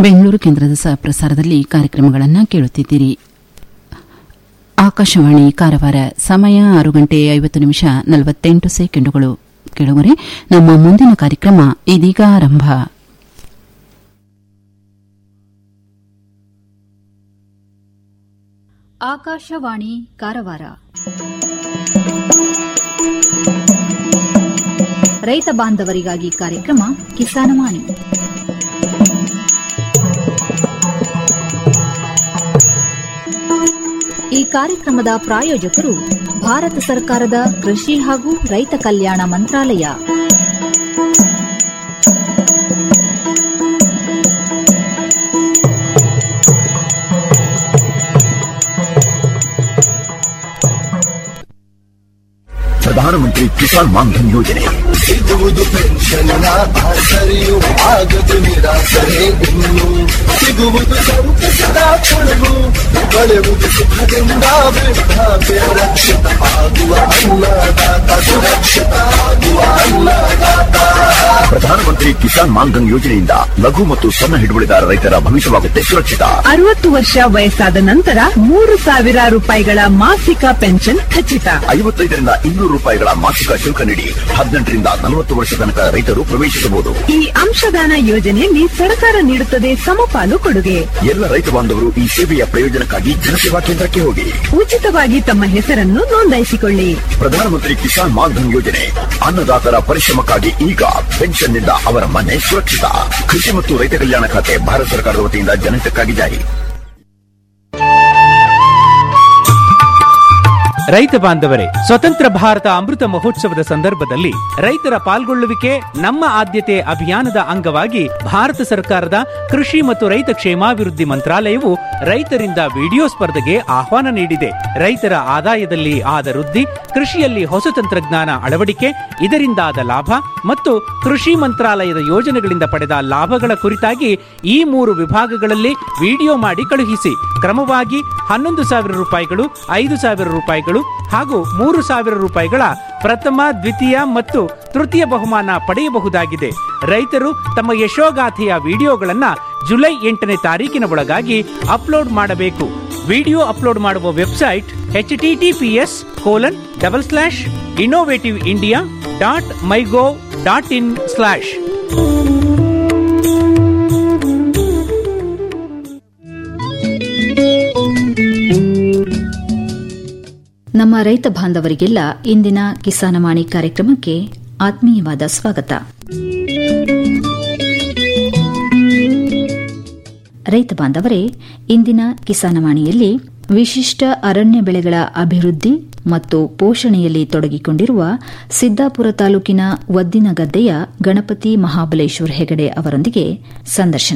ಬೆಂಗಳೂರು ಕೇಂದ್ರದ ಸಹ ಪ್ರಸಾರದಲ್ಲಿ ಕಾರ್ಯಕ್ರಮಗಳನ್ನು ಕೇಳುತ್ತಿದ್ದೀರಿ ಆಕಾಶವಾಣಿ ಕಾರವಾರ ಸಮಯ ಆರು ಗಂಟೆ ಐವತ್ತು ನಿಮಿಷ ನಲವತ್ತೆಂಟು ಸೆಕೆಂಡುಗಳು ಕೇಳುವರೆ ನಮ್ಮ ಮುಂದಿನ ಕಾರ್ಯಕ್ರಮ ಇದೀಗ ಆರಂಭ ಆಕಾಶವಾಣಿ ಕಾರವಾರ ರೈತ ಬಾಂಧವರಿಗಾಗಿ ಕಾರ್ಯಕ್ರಮ ಕಿಸಾನವಾಣಿ ಈ ಕಾರ್ಯಕ್ರಮದ ಪ್ರಾಯೋಜಕರು ಭಾರತ ಸರ್ಕಾರದ ಕೃಷಿ ಹಾಗೂ ರೈತ ಕಲ್ಯಾಣ ಮಂತ್ರಾಲಯ ಪ್ರಧಾನಮಂತ್ರಿ ಕಿಸಾನ್ ಮಾನ್ಧನ್ ಯೋಜನೆ ಸಿಗುವುದು ಪೆನ್ಷನ್ನ ಆಸರೆಯು ಆಗದು ನಿರಾಸರೆ ಇನ್ನು ಸಿಗುವುದು ಸಂತಸದ ಕ್ಷಣವು ಕಳೆಯುವುದು ಸುಖದಿಂದ ವೃದ್ಧಾಪ್ಯ ರಕ್ಷಿತ ಆಗುವ ಅನ್ನದಾತ ಸುರಕ್ಷಿತ ಆಗುವ ಅನ್ನದಾತ ಪ್ರಧಾನಮಂತ್ರಿ ಕಿಸಾನ್ ಮಾನ್ಧನ್ ಯೋಜನೆಯಿಂದ ಲಘು ಮತ್ತು ಸಣ್ಣ ಹಿಡುವಳಿದಾರ ರೈತರ ಭವಿಷ್ಯವಾಗುತ್ತೆ ಸುರಕ್ಷಿತ ಅರವತ್ತು ವರ್ಷ ವಯಸ್ಸಾದ ನಂತರ ಮೂರು ಸಾವಿರ ರೂಪಾಯಿಗಳ ಮಾಸಿಕ ಪೆನ್ಷನ್ ಖಚಿತ ಐವತ್ತೈದರಿಂದ ಇನ್ನೂರು ರೂಪಾಯಿಗಳ ಮಾಸಿಕ ಶುಲ್ಕ ನೀಡಿ ಹದಿನೆಂಟರಿಂದ ನಲವತ್ತು ವರ್ಷ ತನಕ ರೈತರು ಪ್ರವೇಶಿಸಬಹುದು ಈ ಅಂಶದಾನ ಯೋಜನೆಯಲ್ಲಿ ಸರ್ಕಾರ ನೀಡುತ್ತದೆ ಸಮಪಾಲು ಕೊಡುಗೆ ಎಲ್ಲ ರೈತ ಬಾಂಧವರು ಈ ಸೇವೆಯ ಪ್ರಯೋಜನಕ್ಕಾಗಿ ಜನಸೇವಾ ಕೇಂದ್ರಕ್ಕೆ ಹೋಗಿ ಉಚಿತವಾಗಿ ತಮ್ಮ ಹೆಸರನ್ನು ನೋಂದಾಯಿಸಿಕೊಳ್ಳಿ ಪ್ರಧಾನಮಂತ್ರಿ ಕಿಸಾನ್ ಮಾನ್ಧನ್ ಯೋಜನೆ ಅನ್ನದಾತರ ಪರಿಶ್ರಮಕ್ಕಾಗಿ ಈಗ ಪೆನ್ಷನ್ನಿಂದ ಅವರ ಮನೆ ಸುರಕ್ಷಿತ ಕೃಷಿ ಮತ್ತು ರೈತ ಕಲ್ಯಾಣ ಖಾತೆ ಭಾರತ ಸರ್ಕಾರದ ವತಿಯಿಂದ ಜನಹಿತಕ್ಕಾಗಿ ಜಾರಿ ರೈತ ಬಾಂಧವರೇ ಸ್ವತಂತ್ರ ಭಾರತ ಅಮೃತ ಮಹೋತ್ಸವದ ಸಂದರ್ಭದಲ್ಲಿ ರೈತರ ಪಾಲ್ಗೊಳ್ಳುವಿಕೆ ನಮ್ಮ ಆದ್ಯತೆ ಅಭಿಯಾನದ ಅಂಗವಾಗಿ ಭಾರತ ಸರ್ಕಾರದ ಕೃಷಿ ಮತ್ತು ರೈತ ಕ್ಷೇಮಾಭಿವೃದ್ಧಿ ಮಂತ್ರಾಲಯವು ರೈತರಿಂದ ವಿಡಿಯೋ ಸ್ಪರ್ಧೆಗೆ ಆಹ್ವಾನ ನೀಡಿದೆ ರೈತರ ಆದಾಯದಲ್ಲಿ ಆದ ವೃದ್ಧಿ ಕೃಷಿಯಲ್ಲಿ ಹೊಸ ತಂತ್ರಜ್ಞಾನ ಅಳವಡಿಕೆ ಇದರಿಂದಾದ ಲಾಭ ಮತ್ತು ಕೃಷಿ ಮಂತ್ರಾಲಯದ ಯೋಜನೆಗಳಿಂದ ಪಡೆದ ಲಾಭಗಳ ಕುರಿತಾಗಿ ಈ ಮೂರು ವಿಭಾಗಗಳಲ್ಲಿ ವಿಡಿಯೋ ಮಾಡಿ ಕಳುಹಿಸಿ ಕ್ರಮವಾಗಿ ಹನ್ನೊಂದು ಸಾವಿರ ರೂಪಾಯಿಗಳು ಐದು ಸಾವಿರ ರೂಪಾಯಿಗಳು ಹಾಗೂ ಮೂರು ಸಾವಿರ ರೂಪಾಯಿಗಳ ಪ್ರಥಮ ದ್ವಿತೀಯ ಮತ್ತು ತೃತೀಯ ಬಹುಮಾನ ಪಡೆಯಬಹುದಾಗಿದೆ ರೈತರು ತಮ್ಮ ಯಶೋಗಾಥೆಯ ವಿಡಿಯೋಗಳನ್ನ ಜುಲೈ ಎಂಟನೇ ತಾರೀಕಿನ ಒಳಗಾಗಿ ಅಪ್ಲೋಡ್ ಮಾಡಬೇಕು ವಿಡಿಯೋ ಅಪ್ಲೋಡ್ ಮಾಡುವ website H TTPS colon double slash innovative India dot mygov dot in slash ನಮ್ಮ ರೈತ ಬಾಂಧವರಿಗೆಲ್ಲ ಇಂದಿನ ಕಿಸಾನವಾಣಿ ಕಾರ್ಯಕ್ರಮಕ್ಕೆ ಆತ್ಮೀಯವಾದ ಸ್ವಾಗತ ರೈತ ಬಾಂಧವರೇ ಇಂದಿನ ಕಿಸಾನವಾಣಿಯಲ್ಲಿ ವಿಶಿಷ್ಟ ಅರಣ್ಯ ಬೆಳೆಗಳ ಅಭಿವೃದ್ಧಿ ಮತ್ತು ಪೋಷಣೆಯಲ್ಲಿ ತೊಡಗಿಕೊಂಡಿರುವ ಸಿದ್ದಾಪುರ ತಾಲೂಕಿನ ವದ್ದಿನಗದ್ದೆಯ ಗಣಪತಿ ಮಹಾಬಲೇಶ್ವರ ಹೆಗಡೆ ಅವರೊಂದಿಗೆ ಸಂದರ್ಶನ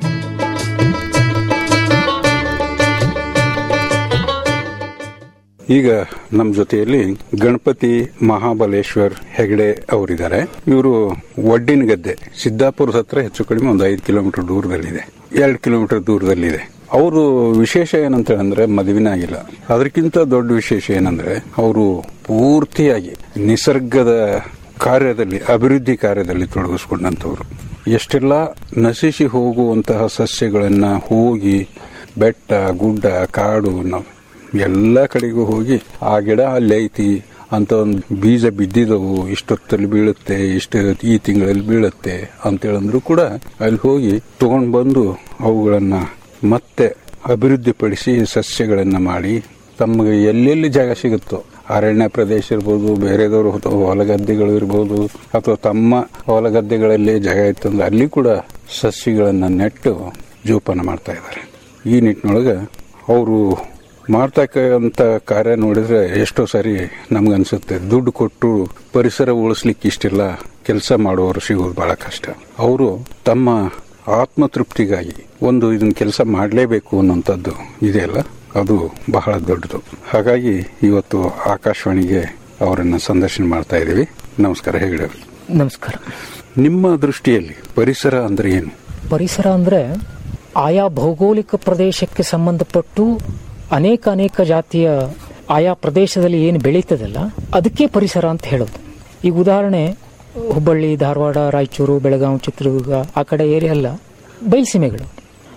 ಈಗ ನಮ್ಮ ಜೊತೆಯಲ್ಲಿ ಗಣಪತಿ ಮಹಾಬಲೇಶ್ವರ್ ಹೆಗಡೆ ಅವರಿದ್ದಾರೆ ಇವರು ಒಡ್ಡಿನ ಗದ್ದೆ ಸಿದ್ದಾಪುರದ ಹತ್ರ ಹೆಚ್ಚು ಕಡಿಮೆ ಒಂದು ಐದು ಕಿಲೋಮೀಟರ್ ದೂರದಲ್ಲಿದೆ ಎರಡು ಕಿಲೋಮೀಟರ್ ದೂರದಲ್ಲಿದೆ ಅವರು ವಿಶೇಷ ಏನಂತ ಹೇಳಿದ್ರೆ ಮದುವೆನೇ ಆಗಿಲ್ಲ ಅದಕ್ಕಿಂತ ದೊಡ್ಡ ವಿಶೇಷ ಏನಂದ್ರೆ ಅವರು ಪೂರ್ತಿಯಾಗಿ ನಿಸರ್ಗದ ಕಾರ್ಯದಲ್ಲಿ ಅಭಿವೃದ್ಧಿ ಕಾರ್ಯದಲ್ಲಿ ತೊಡಗಿಸ್ಕೊಂಡಂತವ್ರು ಎಷ್ಟೆಲ್ಲ ನಶಿಸಿ ಹೋಗುವಂತಹ ಸಸ್ಯಗಳನ್ನ ಹೋಗಿ ಬೆಟ್ಟ ಗುಡ್ಡ ಕಾಡು ನಾವು ಎಲ್ಲ ಕಡೆಗೂ ಹೋಗಿ ಆ ಗಿಡ ಅಲ್ಲಿ ಐತಿ ಅಂತ ಒಂದು ಬೀಜ ಬಿದ್ದಿದವು ಇಷ್ಟೊತ್ತಲ್ಲಿ ಬೀಳುತ್ತೆ ಇಷ್ಟ ಈ ತಿಂಗಳಲ್ಲಿ ಬೀಳುತ್ತೆ ಅಂತೇಳಂದ್ರು ಕೂಡ ಅಲ್ಲಿ ಹೋಗಿ ತಗೊಂಡ್ ಬಂದು ಅವುಗಳನ್ನ ಮತ್ತೆ ಅಭಿವೃದ್ಧಿಪಡಿಸಿ ಸಸ್ಯಗಳನ್ನ ಮಾಡಿ ತಮಗೆ ಎಲ್ಲೆಲ್ಲಿ ಜಾಗ ಸಿಗುತ್ತೋ ಅರಣ್ಯ ಪ್ರದೇಶ ಇರ್ಬೋದು ಬೇರೆದವರು ಹೊಲಗದ್ದೆಗಳು ಇರ್ಬೋದು ಅಥವಾ ತಮ್ಮ ಹೊಲಗದ್ದೆಗಳಲ್ಲಿ ಜಾಗ ಇತ್ತಂದ್ರೆ ಅಲ್ಲಿ ಕೂಡ ಸಸ್ಯಗಳನ್ನ ನೆಟ್ಟು ಜೋಪಾನ ಮಾಡ್ತಾ ಇದ್ದಾರೆ ಈ ನಿಟ್ಟಿನೊಳಗೆ ಅವರು ಮಾಡ್ತಕ್ಕಂಥ ಕಾರ್ಯ ನೋಡಿದ್ರೆ ಎಷ್ಟೋ ಸಾರಿ ನಮ್ಗನ್ಸುತ್ತೆ ದುಡ್ಡು ಕೊಟ್ಟು ಪರಿಸರ ಉಳಿಸ್ಲಿಕ್ಕೆ ಇಷ್ಟೆಲ್ಲ ಕೆಲಸ ಮಾಡುವವರು ಸಿಗೋದು ಬಹಳ ಕಷ್ಟ ಅವರು ತಮ್ಮ ಆತ್ಮತೃಪ್ತಿಗಾಗಿ ಒಂದು ಇದನ್ನ ಕೆಲಸ ಮಾಡಲೇಬೇಕು ಅನ್ನೋಂಥದ್ದು ಇದೆಯಲ್ಲ ಅದು ಬಹಳ ದೊಡ್ಡದು ಹಾಗಾಗಿ ಇವತ್ತು ಆಕಾಶವಾಣಿಗೆ ಅವರನ್ನ ಸಂದರ್ಶನ ಮಾಡ್ತಾ ಇದ್ದೀವಿ ನಮಸ್ಕಾರ ಹೆಗಡೆ ನಮಸ್ಕಾರ ನಿಮ್ಮ ದೃಷ್ಟಿಯಲ್ಲಿ ಪರಿಸರ ಅಂದ್ರೆ ಏನು ಪರಿಸರ ಅಂದ್ರೆ ಆಯಾ ಭೌಗೋಳಿಕ ಪ್ರದೇಶಕ್ಕೆ ಸಂಬಂಧಪಟ್ಟು ಅನೇಕ ಅನೇಕ ಜಾತಿಯ ಆಯಾ ಪ್ರದೇಶದಲ್ಲಿ ಏನು ಬೆಳೀತದಲ್ಲ ಅದಕ್ಕೆ ಪರಿಸರ ಅಂತ ಹೇಳೋದು ಈಗ ಉದಾಹರಣೆ ಹುಬ್ಬಳ್ಳಿ ಧಾರವಾಡ ರಾಯಚೂರು ಬೆಳಗಾವಿ ಚಿತ್ರದುರ್ಗ ಆ ಕಡೆ ಏರಿಯಾ ಎಲ್ಲ ಬಯಲುಸೀಮೆಗಳು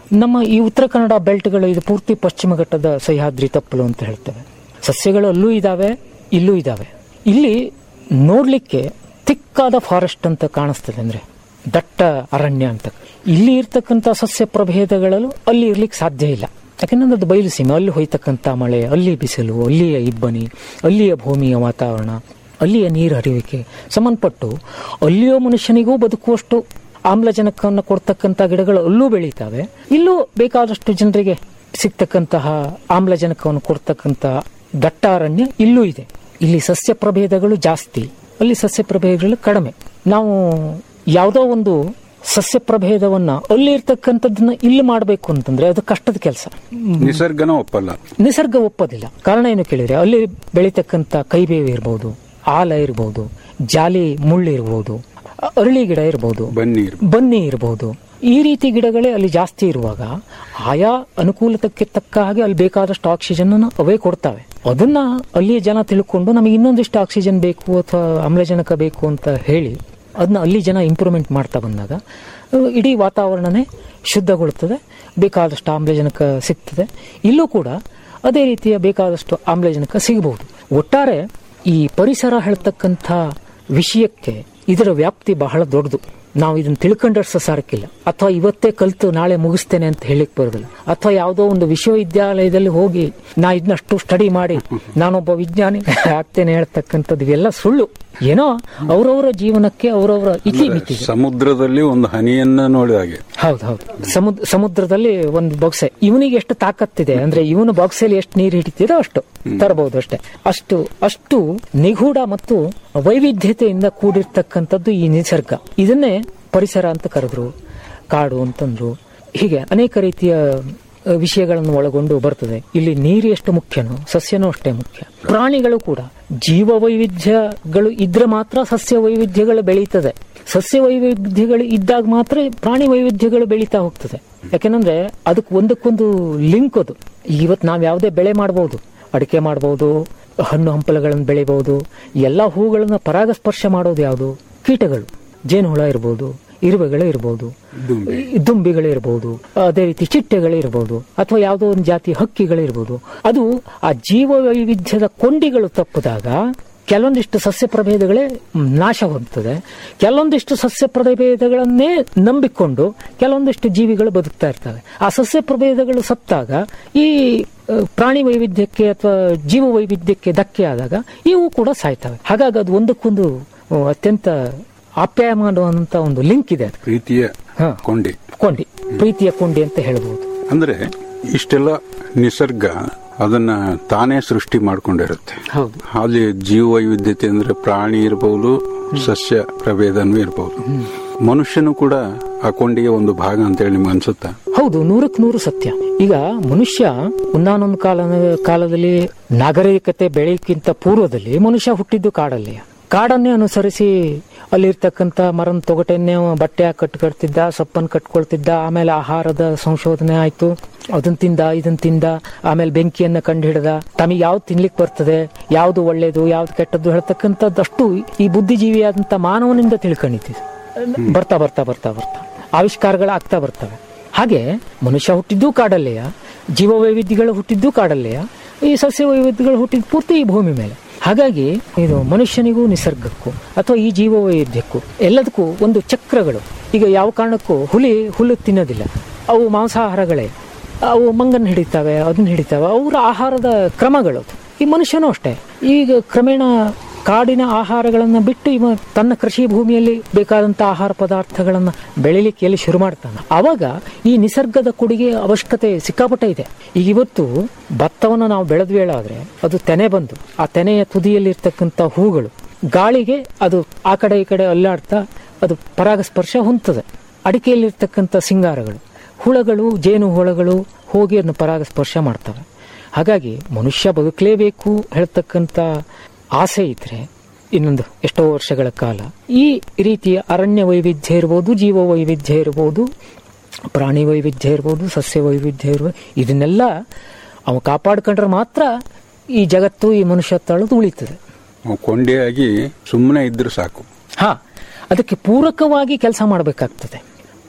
ನಮ್ಮ ಈ ಉತ್ತರ ಕನ್ನಡ ಬೆಲ್ಟ್ಗಳು ಇದು ಪೂರ್ತಿ ಪಶ್ಚಿಮ ಘಟ್ಟದ ಸಹ್ಯಾದ್ರಿ ತಪ್ಪಲು ಅಂತ ಹೇಳ್ತೇವೆ ಸಸ್ಯಗಳು ಅಲ್ಲೂ ಇದಾವೆ ಇಲ್ಲೂ ಇದಾವೆ ಇಲ್ಲಿ ನೋಡ್ಲಿಕ್ಕೆ ತಿಕ್ಕಾದ ಫಾರೆಸ್ಟ್ ಅಂತ ಕಾಣಿಸ್ತದೆ ಅಂದ್ರೆ ದಟ್ಟ ಅರಣ್ಯ ಅಂತ ಇಲ್ಲಿ ಇರ್ತಕ್ಕಂಥ ಸಸ್ಯ ಪ್ರಭೇದಗಳಲ್ಲೂ ಅಲ್ಲಿ ಇರ್ಲಿಕ್ಕೆ ಸಾಧ್ಯ ಇಲ್ಲ ಯಾಕಂದ್ರೆ ಅದು ಬಯಲು ಸೀಮೆ ಅಲ್ಲಿ ಹೋಯ್ತಕ್ಕಂಥ ಮಳೆ ಅಲ್ಲಿ ಬಿಸಿಲು ಅಲ್ಲಿಯ ಇಬ್ಬನಿ ಅಲ್ಲಿಯ ಭೂಮಿಯ ವಾತಾವರಣ ಅಲ್ಲಿಯ ನೀರು ಹರಿಯುವಿಕೆ ಸಂಬಂಧಪಟ್ಟು ಅಲ್ಲಿಯೋ ಮನುಷ್ಯನಿಗೂ ಬದುಕುವಷ್ಟು ಆಮ್ಲಜನಕವನ್ನು ಕೊಡ್ತಕ್ಕಂಥ ಗಿಡಗಳು ಅಲ್ಲೂ ಬೆಳೀತಾವೆ ಇಲ್ಲೂ ಬೇಕಾದಷ್ಟು ಜನರಿಗೆ ಸಿಗ್ತಕ್ಕಂತಹ ಆಮ್ಲಜನಕವನ್ನು ಕೊಡ್ತಕ್ಕಂಥ ದಟ್ಟ ಅರಣ್ಯ ಇಲ್ಲೂ ಇದೆ ಇಲ್ಲಿ ಸಸ್ಯ ಪ್ರಭೇದಗಳು ಜಾಸ್ತಿ ಅಲ್ಲಿ ಸಸ್ಯ ಪ್ರಭೇದಗಳು ಕಡಿಮೆ ನಾವು ಯಾವುದೋ ಒಂದು ಸಸ್ಯ ಪ್ರಭೇದವನ್ನ ಅಲ್ಲಿ ಇರ್ತಕ್ಕಂಥದ್ದನ್ನ ಇಲ್ಲಿ ಮಾಡಬೇಕು ಅಂತಂದ್ರೆ ಅದು ಕಷ್ಟದ ಕೆಲಸ ನಿಸರ್ಗನ ಒಪ್ಪಲ್ಲ ನಿಸರ್ಗ ಒಪ್ಪೋದಿಲ್ಲ ಕಾರಣ ಏನು ಕೇಳಿದ್ರೆ ಅಲ್ಲಿ ಬೆಳೀತಕ್ಕಂಥ ಕೈಬೇವು ಇರ್ಬೋದು ಆಲ ಇರ್ಬೋದು ಜಾಲಿ ಮುಳ್ಳು ಇರ್ಬೋದು ಅರಳಿ ಗಿಡ ಇರ್ಬೋದು ಬನ್ನಿ ಬನ್ನಿ ಇರಬಹುದು ಈ ರೀತಿ ಗಿಡಗಳೇ ಅಲ್ಲಿ ಜಾಸ್ತಿ ಇರುವಾಗ ಆಯಾ ಅನುಕೂಲತಕ್ಕೆ ತಕ್ಕ ಹಾಗೆ ಅಲ್ಲಿ ಬೇಕಾದಷ್ಟು ಆಕ್ಸಿಜನ್ ಅವೇ ಕೊಡ್ತಾವೆ ಅದನ್ನ ಅಲ್ಲಿಯ ಜನ ತಿಳ್ಕೊಂಡು ನಮಗೆ ಇನ್ನೊಂದಿಷ್ಟು ಆಕ್ಸಿಜನ್ ಬೇಕು ಅಥವಾ ಆಮ್ಲಜನಕ ಬೇಕು ಅಂತ ಹೇಳಿ ಅದನ್ನ ಅಲ್ಲಿ ಜನ ಇಂಪ್ರೂವ್ಮೆಂಟ್ ಮಾಡ್ತಾ ಬಂದಾಗ ಅಹ್, ಇಡೀ ವಾತಾವರಣನೇ ಶುದ್ಧಗೊಳ್ಳುತ್ತದೆ ಬೇಕಾದಷ್ಟು ಆಮ್ಲಜನಕ ಸಿಗ್ತದೆ ಇಲ್ಲೂ ಕೂಡ ಅದೇ ರೀತಿಯ ಬೇಕಾದಷ್ಟು ಆಮ್ಲಜನಕ ಸಿಗಬಹುದು ಒಟ್ಟಾರೆ ಈ ಪರಿಸರ ಹೇಳ್ತಕ್ಕಂಥ ವಿಷಯಕ್ಕೆ ಇದರ ವ್ಯಾಪ್ತಿ ಬಹಳ ದೊಡ್ಡದು ನಾವು ಇದನ್ನ ತಿಳ್ಕೊಂಡಷ್ಟು ಸಾರಕ್ಕಿಲ್ಲ ಅಥವಾ ಇವತ್ತೇ ಕಲ್ತು ನಾಳೆ ಮುಗಿಸ್ತೇನೆ ಅಂತ ಹೇಳಿಕ್ ಬರೋದಿಲ್ಲ ಅಥವಾ ಯಾವುದೋ ಒಂದು ವಿಶ್ವವಿದ್ಯಾಲಯದಲ್ಲಿ ಹೋಗಿ ನಾ ಇದನ್ನಷ್ಟು ಸ್ಟಡಿ ಮಾಡಿ ನಾನೊಬ್ಬ ವಿಜ್ಞಾನಿ ಆಗ್ತೇನೆ ಹೇಳ್ತಕ್ಕಂಥದ್ದು ಇವೆಲ್ಲ ಸುಳ್ಳು ಏನೋ ಅವರವರ ಜೀವನಕ್ಕೆ ಅವರವರ ಇತಿ ಮಿತಿ ಇದೆ. ಸಮುದ್ರದಲ್ಲಿ ಒಂದು ಹನಿಯನ್ನ ನೋಡಿದ ಹಾಗೆ ಹೌದು ಹೌದು ಸಮುದ್ರ ಸಮುದ್ರದಲ್ಲಿ ಒಂದು ಬೊಕ್ಸೆ ಇವನಿಗೆ ಎಷ್ಟು ತಾಕತ್ತಿದೆ ಅಂದ್ರೆ ಇವನು ಬಾಕ್ಸಲ್ಲಿ ಎಷ್ಟು ನೀರು ಹಿಡಿತಿದೋ ಅಷ್ಟು ತರಬಹುದು ಅಷ್ಟೇ ಅಷ್ಟು ಅಷ್ಟು ನಿಗೂಢ ಮತ್ತು ವೈವಿಧ್ಯತೆಯಿಂದ ಕೂಡಿರ್ತಕ್ಕಂಥದ್ದು ಈ ನಿಸರ್ಗ ಇದನ್ನೇ ಪರಿಸರ ಅಂತ ಕರೆದ್ರು ಕಾಡು ಅಂತಂದ್ರು ಹೀಗೆ ಅನೇಕ ರೀತಿಯ ಅ, ವಿಷಯಗಳನ್ನು ಒಳಗೊಂಡು ಬರ್ತದೆ ಇಲ್ಲಿ ನೀರು ಎಷ್ಟು ಮುಖ್ಯನೋ ಸಸ್ಯನೂ ಅಷ್ಟೇ ಮುಖ್ಯ ಪ್ರಾಣಿಗಳು ಕೂಡ ಜೀವ ವೈವಿಧ್ಯಗಳು ಇದ್ರೆ ಮಾತ್ರ ಸಸ್ಯ ವೈವಿಧ್ಯಗಳು ಬೆಳೀತದೆ ಸಸ್ಯ ವೈವಿಧ್ಯಗಳು ಇದ್ದಾಗ ಮಾತ್ರ ಪ್ರಾಣಿ ವೈವಿಧ್ಯಗಳು ಬೆಳೀತಾ ಹೋಗ್ತದೆ ಯಾಕೆಂದ್ರೆ ಅದಕ್ಕೆ ಒಂದಕ್ಕೊಂದು ಲಿಂಕ್ ಅದು ಇವತ್ತು ನಾವು ಯಾವುದೇ ಬೆಳೆ ಮಾಡಬಹುದು ಅಡಿಕೆ ಮಾಡಬಹುದು ಹಣ್ಣು ಹಂಪಲುಗಳನ್ನು ಬೆಳಿಬಹುದು ಎಲ್ಲ ಹೂಗಳನ್ನ ಪರಾಗಸ್ಪರ್ಶ ಮಾಡೋದು ಯಾವುದು ಕೀಟಗಳು ಜೇನುಹುಳ ಇರ್ಬೋದು ಇರುವೆಗಳು ಇರ್ಬೋದು ದುಂಬಿಗಳು ಇರ್ಬೋದು ಅದೇ ರೀತಿ ಚಿಟ್ಟೆಗಳು ಇರ್ಬೋದು ಅಥವಾ ಯಾವುದೋ ಒಂದು ಜಾತಿ ಹಕ್ಕಿಗಳು ಇರ್ಬೋದು ಅದು ಆ ಜೀವ ವೈವಿಧ್ಯದ ಕೊಂಡಿಗಳು ತಪ್ಪಿದಾಗ ಕೆಲವೊಂದಿಷ್ಟು ಸಸ್ಯ ಪ್ರಭೇದಗಳೇ ನಾಶ ಹೊಂದುತ್ತದೆ ಕೆಲವೊಂದಿಷ್ಟು ಸಸ್ಯ ಪ್ರಭೇದಗಳನ್ನೇ ನಂಬಿಕೊಂಡು ಕೆಲವೊಂದಿಷ್ಟು ಜೀವಿಗಳು ಬದುಕ್ತಾ ಇರ್ತವೆ ಆ ಸಸ್ಯ ಪ್ರಭೇದಗಳು ಸತ್ತಾಗ ಈ ಆ, ಪ್ರಾಣಿ ವೈವಿಧ್ಯಕ್ಕೆ ಅಥವಾ ಜೀವ ವೈವಿಧ್ಯಕ್ಕೆ ಧಕ್ಕೆ ಆದಾಗ ಇವು ಕೂಡ ಸಾಯ್ತವೆ ಹಾಗಾಗಿ ಅದು ಒಂದಕ್ಕೊಂದು ಆ, ಅತ್ಯಂತ ಆಪ್ಯಾಯಮಾನುವಂತ ಒಂದು ಲಿಂಕ್ ಇದೆ ಅದು. ಪ್ರೀತಿಯ ಹಾ. ಕೊಂಡಿ ಕೊಂಡಿ ಪ್ರೀತಿಯ ಕೊಂಡಿ ಅಂತ ಹೇಳ್ಬೋದು ಅಂದ್ರೆ ಇಷ್ಟೆಲ್ಲ ನಿಸರ್ಗ ಅದನ್ನ ತಾನೇ ಸೃಷ್ಟಿ ಮಾಡ್ಕೊಂಡಿರುತ್ತೆ ಹೌದು ಅಲ್ಲಿ ಜೀವ ವೈವಿಧ್ಯತೆ ಅಂದ್ರೆ ಪ್ರಾಣಿ ಇರಬಹುದು ಸಸ್ಯ ಪ್ರಭೇದನೂ ಇರಬಹುದು ಮನುಷ್ಯನು ಕೂಡ ಆ ಕೊಂಡಿಗೆ ಒಂದು ಭಾಗ ಅಂತೇಳಿ ನಿಮ್ಗೆ ಅನ್ಸುತ್ತಾ ಹೌದು ನೂರಕ್ಕೆ ನೂರು ಸತ್ಯ ಈಗ ಮನುಷ್ಯ ಒಂದಾನೊಂದು ಕಾಲ ಕಾಲದಲ್ಲಿ ನಾಗರಿಕತೆ ಬೆಳೆಯಕ್ಕಿಂತ ಪೂರ್ವದಲ್ಲಿ ಮನುಷ್ಯ ಹುಟ್ಟಿದ್ದು ಕಾಡಲ್ಲಿ ಕಾಡನ್ನೇ ಅನುಸರಿಸಿ ಅಲ್ಲಿರ್ತಕ್ಕಂಥ ಮರನ ತೊಗಟೆನ್ನೇ ಅವ ಬಟ್ಟೆ ಹಾಕಿ ಕಟ್ಕೊಳ್ತಿದ್ದ ಸೊಪ್ಪನ್ನು ಕಟ್ಕೊಳ್ತಿದ್ದ ಆಮೇಲೆ ಆಹಾರದ ಸಂಶೋಧನೆ ಆಯ್ತು ಅದನ್ನ ತಿಂದ ಇದನ್ನ ತಿಂದ ಆಮೇಲೆ ಬೆಂಕಿಯನ್ನ ಕಂಡು ಹಿಡ್ದ ತಮಗೆ ಯಾವ್ದು ತಿನ್ಲಿಕ್ಕೆ ಬರ್ತದೆ ಯಾವ್ದು ಒಳ್ಳೇದು ಯಾವ್ದು ಕೆಟ್ಟದ್ದು ಹೇಳ್ತಕ್ಕಂಥದ್ದಷ್ಟು ಈ ಬುದ್ಧಿಜೀವಿಯಾದಂಥ ಮಾನವನಿಂದ ತಿಳ್ಕೊಂಡಿದ್ದೀವಿ ಬರ್ತಾ ಬರ್ತಾ ಬರ್ತಾ ಬರ್ತಾ ಆವಿಷ್ಕಾರಗಳಾಗ್ತಾ ಬರ್ತವೆ ಹಾಗೆ ಮನುಷ್ಯ ಹುಟ್ಟಿದ್ದು ಕಾಡಲ್ಲೆಯ ಜೀವ ವೈವಿಧ್ಯಗಳು ಹುಟ್ಟಿದ್ದು ಕಾಡಲ್ಲೆಯ ಈ ಸಸ್ಯ ವೈವಿಧ್ಯಗಳು ಹುಟ್ಟಿದ ಪೂರ್ತಿ ಈ ಭೂಮಿ ಮೇಲೆ ಹಾಗಾಗಿ ಇದು ಮನುಷ್ಯನಿಗೂ ನಿಸರ್ಗಕ್ಕೂ ಅಥವಾ ಈ ಜೀವ ವೈವಿಧ್ಯಕ್ಕೂ ಎಲ್ಲದಕ್ಕೂ ಒಂದು ಚಕ್ರಗಳು ಈಗ ಯಾವ ಕಾರಣಕ್ಕೂ ಹುಲಿ ಹುಲ್ಲು ತಿನ್ನೋದಿಲ್ಲ ಅವು ಮಾಂಸಾಹಾರಗಳೇ ಅವು ಮಂಗನ್ ಹಿಡಿತಾವೆ ಅದನ್ನ ಹಿಡಿತಾವೆ ಅವರ ಆಹಾರದ ಕ್ರಮಗಳು ಈ ಮನುಷ್ಯನೂ ಅಷ್ಟೇ ಈಗ ಕ್ರಮೇಣ ಕಾಡಿನ ಆಹಾರಗಳನ್ನು ಬಿಟ್ಟು ಇವ ತನ್ನ ಕೃಷಿ ಭೂಮಿಯಲ್ಲಿ ಬೇಕಾದಂತ ಆಹಾರ ಪದಾರ್ಥಗಳನ್ನ ಬೆಳಿಲಿಕ್ಕೆ ಎಲ್ಲಿ ಶುರು ಮಾಡ್ತಾನೆ ಅವಾಗ ಈ ನಿಸರ್ಗದ ಕೊಡುಗೆ ಅವಶ್ಯಕತೆ ಸಿಕ್ಕಾಪಟ್ಟೆ ಇದೆ ಈಗ ಇವತ್ತು ಭತ್ತವನ್ನು ನಾವು ಬೆಳೆದ್ವೇಳಾದ್ರೆ ಅದು ತೆನೆ ಬಂದು ಆ ತೆನೆಯ ತುದಿಯಲ್ಲಿ ಇರ್ತಕ್ಕಂಥ ಹೂಗಳು ಗಾಳಿಗೆ ಅದು ಆ ಕಡೆ ಈ ಕಡೆ ಅಲ್ಲಾಡ್ತಾ ಅದು ಪರಾಗಸ್ಪರ್ಶ ಹೊಂದ್ತದೆ ಅಡಿಕೆಯಲ್ಲಿರ್ತಕ್ಕಂಥ ಸಿಂಗಾರಗಳು ಹುಳಗಳು ಜೇನು ಹುಳಗಳು ಹೋಗಿ ಅದನ್ನು ಪರಾಗಸ್ಪರ್ಶ ಮಾಡ್ತವೆ ಹಾಗಾಗಿ ಮನುಷ್ಯ ಬದುಕಲೇಬೇಕು ಹೇಳ್ತಕ್ಕಂಥ ಆಸೆ ಇದ್ರೆ ಇನ್ನೊಂದು ಎಷ್ಟೋ ವರ್ಷಗಳ ಕಾಲ ಈ ರೀತಿಯ ಅರಣ್ಯ ವೈವಿಧ್ಯ ಇರ್ಬೋದು ಜೀವ ವೈವಿಧ್ಯ ಇರ್ಬೋದು ಪ್ರಾಣಿ ವೈವಿಧ್ಯ ಇರ್ಬೋದು ಸಸ್ಯ ವೈವಿಧ್ಯ ಇರ್ಬೋದು ಇದನ್ನೆಲ್ಲ ಅವ ಕಾಪಾಡ್ಕೊಂಡ್ರೆ ಮಾತ್ರ ಈ ಜಗತ್ತು ಈ ಮನುಷ್ಯ ತಳದು ಉಳಿತದೆ ಅವ್ ಕೊಂಡಿಯಾಗಿ ಸುಮ್ಮನೆ ಇದ್ರೆ ಸಾಕು ಹಾ ಅದಕ್ಕೆ ಪೂರಕವಾಗಿ ಕೆಲಸ ಮಾಡಬೇಕಾಗ್ತದೆ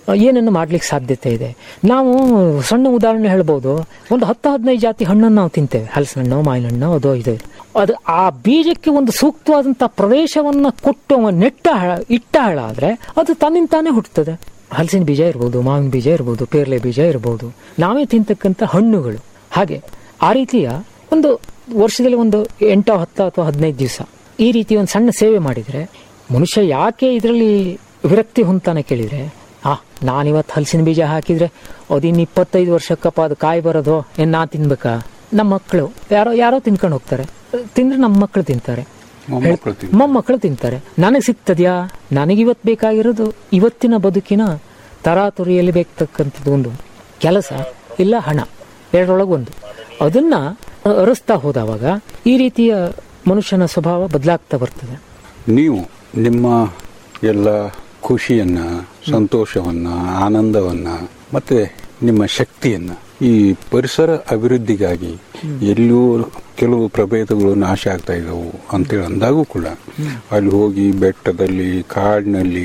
ಏನನ್ನು ಮಾಡ್ಲಿಕ್ಕೆ ಸಾಧ್ಯತೆ ಇದೆ ನಾವು ಸಣ್ಣ ಉದಾಹರಣೆ ಹೇಳ್ಬೋದು ಒಂದು ಹತ್ತು ಹದಿನೈದು ಜಾತಿ ಹಣ್ಣನ್ನು ನಾವು ತಿಂತೇವೆ ಹಲಸಿನ ಹಣ್ಣು ಮಾವಿನ ಹಣ್ಣು ಅದು ಇದು ಅದು ಆ ಬೀಜಕ್ಕೆ ಒಂದು ಸೂಕ್ತವಾದಂಥ ಪ್ರದೇಶವನ್ನ ಕೊಟ್ಟು ಅವ ನೆಟ್ಟ ಹಳ- ಇಟ್ಟ ಹಳ ಆದ್ರೆ ಅದು ತನ್ನಿಂದ ತಾನೇ ಹುಟ್ಟುತ್ತದೆ ಹಲಸಿನ ಬೀಜ ಇರ್ಬೋದು ಮಾವಿನ ಬೀಜ ಇರ್ಬೋದು ಪೇರ್ಲೆ ಬೀಜ ಇರ್ಬೋದು ನಾವೇ ತಿಂತಕ್ಕಂಥ ಹಣ್ಣುಗಳು ಹಾಗೆ ಆ ರೀತಿಯ ಒಂದು ವರ್ಷದಲ್ಲಿ ಒಂದು ಎಂಟೋ ಹತ್ತು ಅಥವಾ ಹದಿನೈದು ದಿವಸ ಈ ರೀತಿ ಒಂದು ಸಣ್ಣ ಸೇವೆ ಮಾಡಿದ್ರೆ ಮನುಷ್ಯ ಯಾಕೆ ಇದರಲ್ಲಿ ವಿರಕ್ತಿ ಹೊಂತಾನೆ ಕೇಳಿದ್ರೆ ಆ ನಾನಿವತ್ತು ಹಲಸಿನ ಬೀಜ ಹಾಕಿದ್ರೆ ಅದಿನ್ನು ಇಪ್ಪತ್ತೈದು ವರ್ಷಕ್ಕಪ್ಪ ಅದು ಕಾಯಿ ಬರೋದು ಏನ್ ನಾ ತಿನ್ಬೇಕಾ ನಮ್ಮ ಮಕ್ಕಳು ಯಾರೋ ಯಾರೋ ತಿನ್ಕೊಂಡು ಹೋಗ್ತಾರೆ ತಿಂದ್ರೆ ನಮ್ಮ ಮಕ್ಕಳು ತಿಂತಾರೆ ಮೊಮ್ಮಕ್ಕಳು ತಿಂತಾರೆ. ಮೊಮ್ಮಕ್ಕಳು ತಿಂತಾರೆ ನನಗೆ ಸಿಗ್ತದ್ಯಾ ನನಗೆ ಇವತ್ತು ಬೇಕಾಗಿರೋದು ಇವತ್ತಿನ ಬದುಕಿನ ತರಾತುರಿಯಲ್ಲಿ ಬೇಕತಕ್ಕಂಥದ್ದು ಒಂದು ಕೆಲಸ ಇಲ್ಲ ಹಣ ಎರಡರೊಳಗೆ ಒಂದು ಅದನ್ನ ಅರಸ್ತಾ ಹೋದವಾಗ ಈ ರೀತಿಯ ಮನುಷ್ಯನ ಸ್ವಭಾವ ಬದಲಾಗ್ತಾ ಬರ್ತದೆ ನೀವು ನಿಮ್ಮ ಎಲ್ಲ ಖುಷಿಯನ್ನ ಸಂತೋಷವನ್ನ ಆನಂದವನ್ನ ಮತ್ತೆ ನಿಮ್ಮ ಶಕ್ತಿಯನ್ನ ಈ ಪರಿಸರ ಅಭಿವೃದ್ಧಿಗಾಗಿ ಎಲ್ಲೂ ಕೆಲವು ಪ್ರಭೇದಗಳು ನಾಶ ಆಗ್ತಾ ಇದ್ದವು ಅಂತೇಳಿ ಅಂದಾಗೂ ಕೂಡ ಅಲ್ಲಿ ಹೋಗಿ ಬೆಟ್ಟದಲ್ಲಿ ಕಾಡಿನಲ್ಲಿ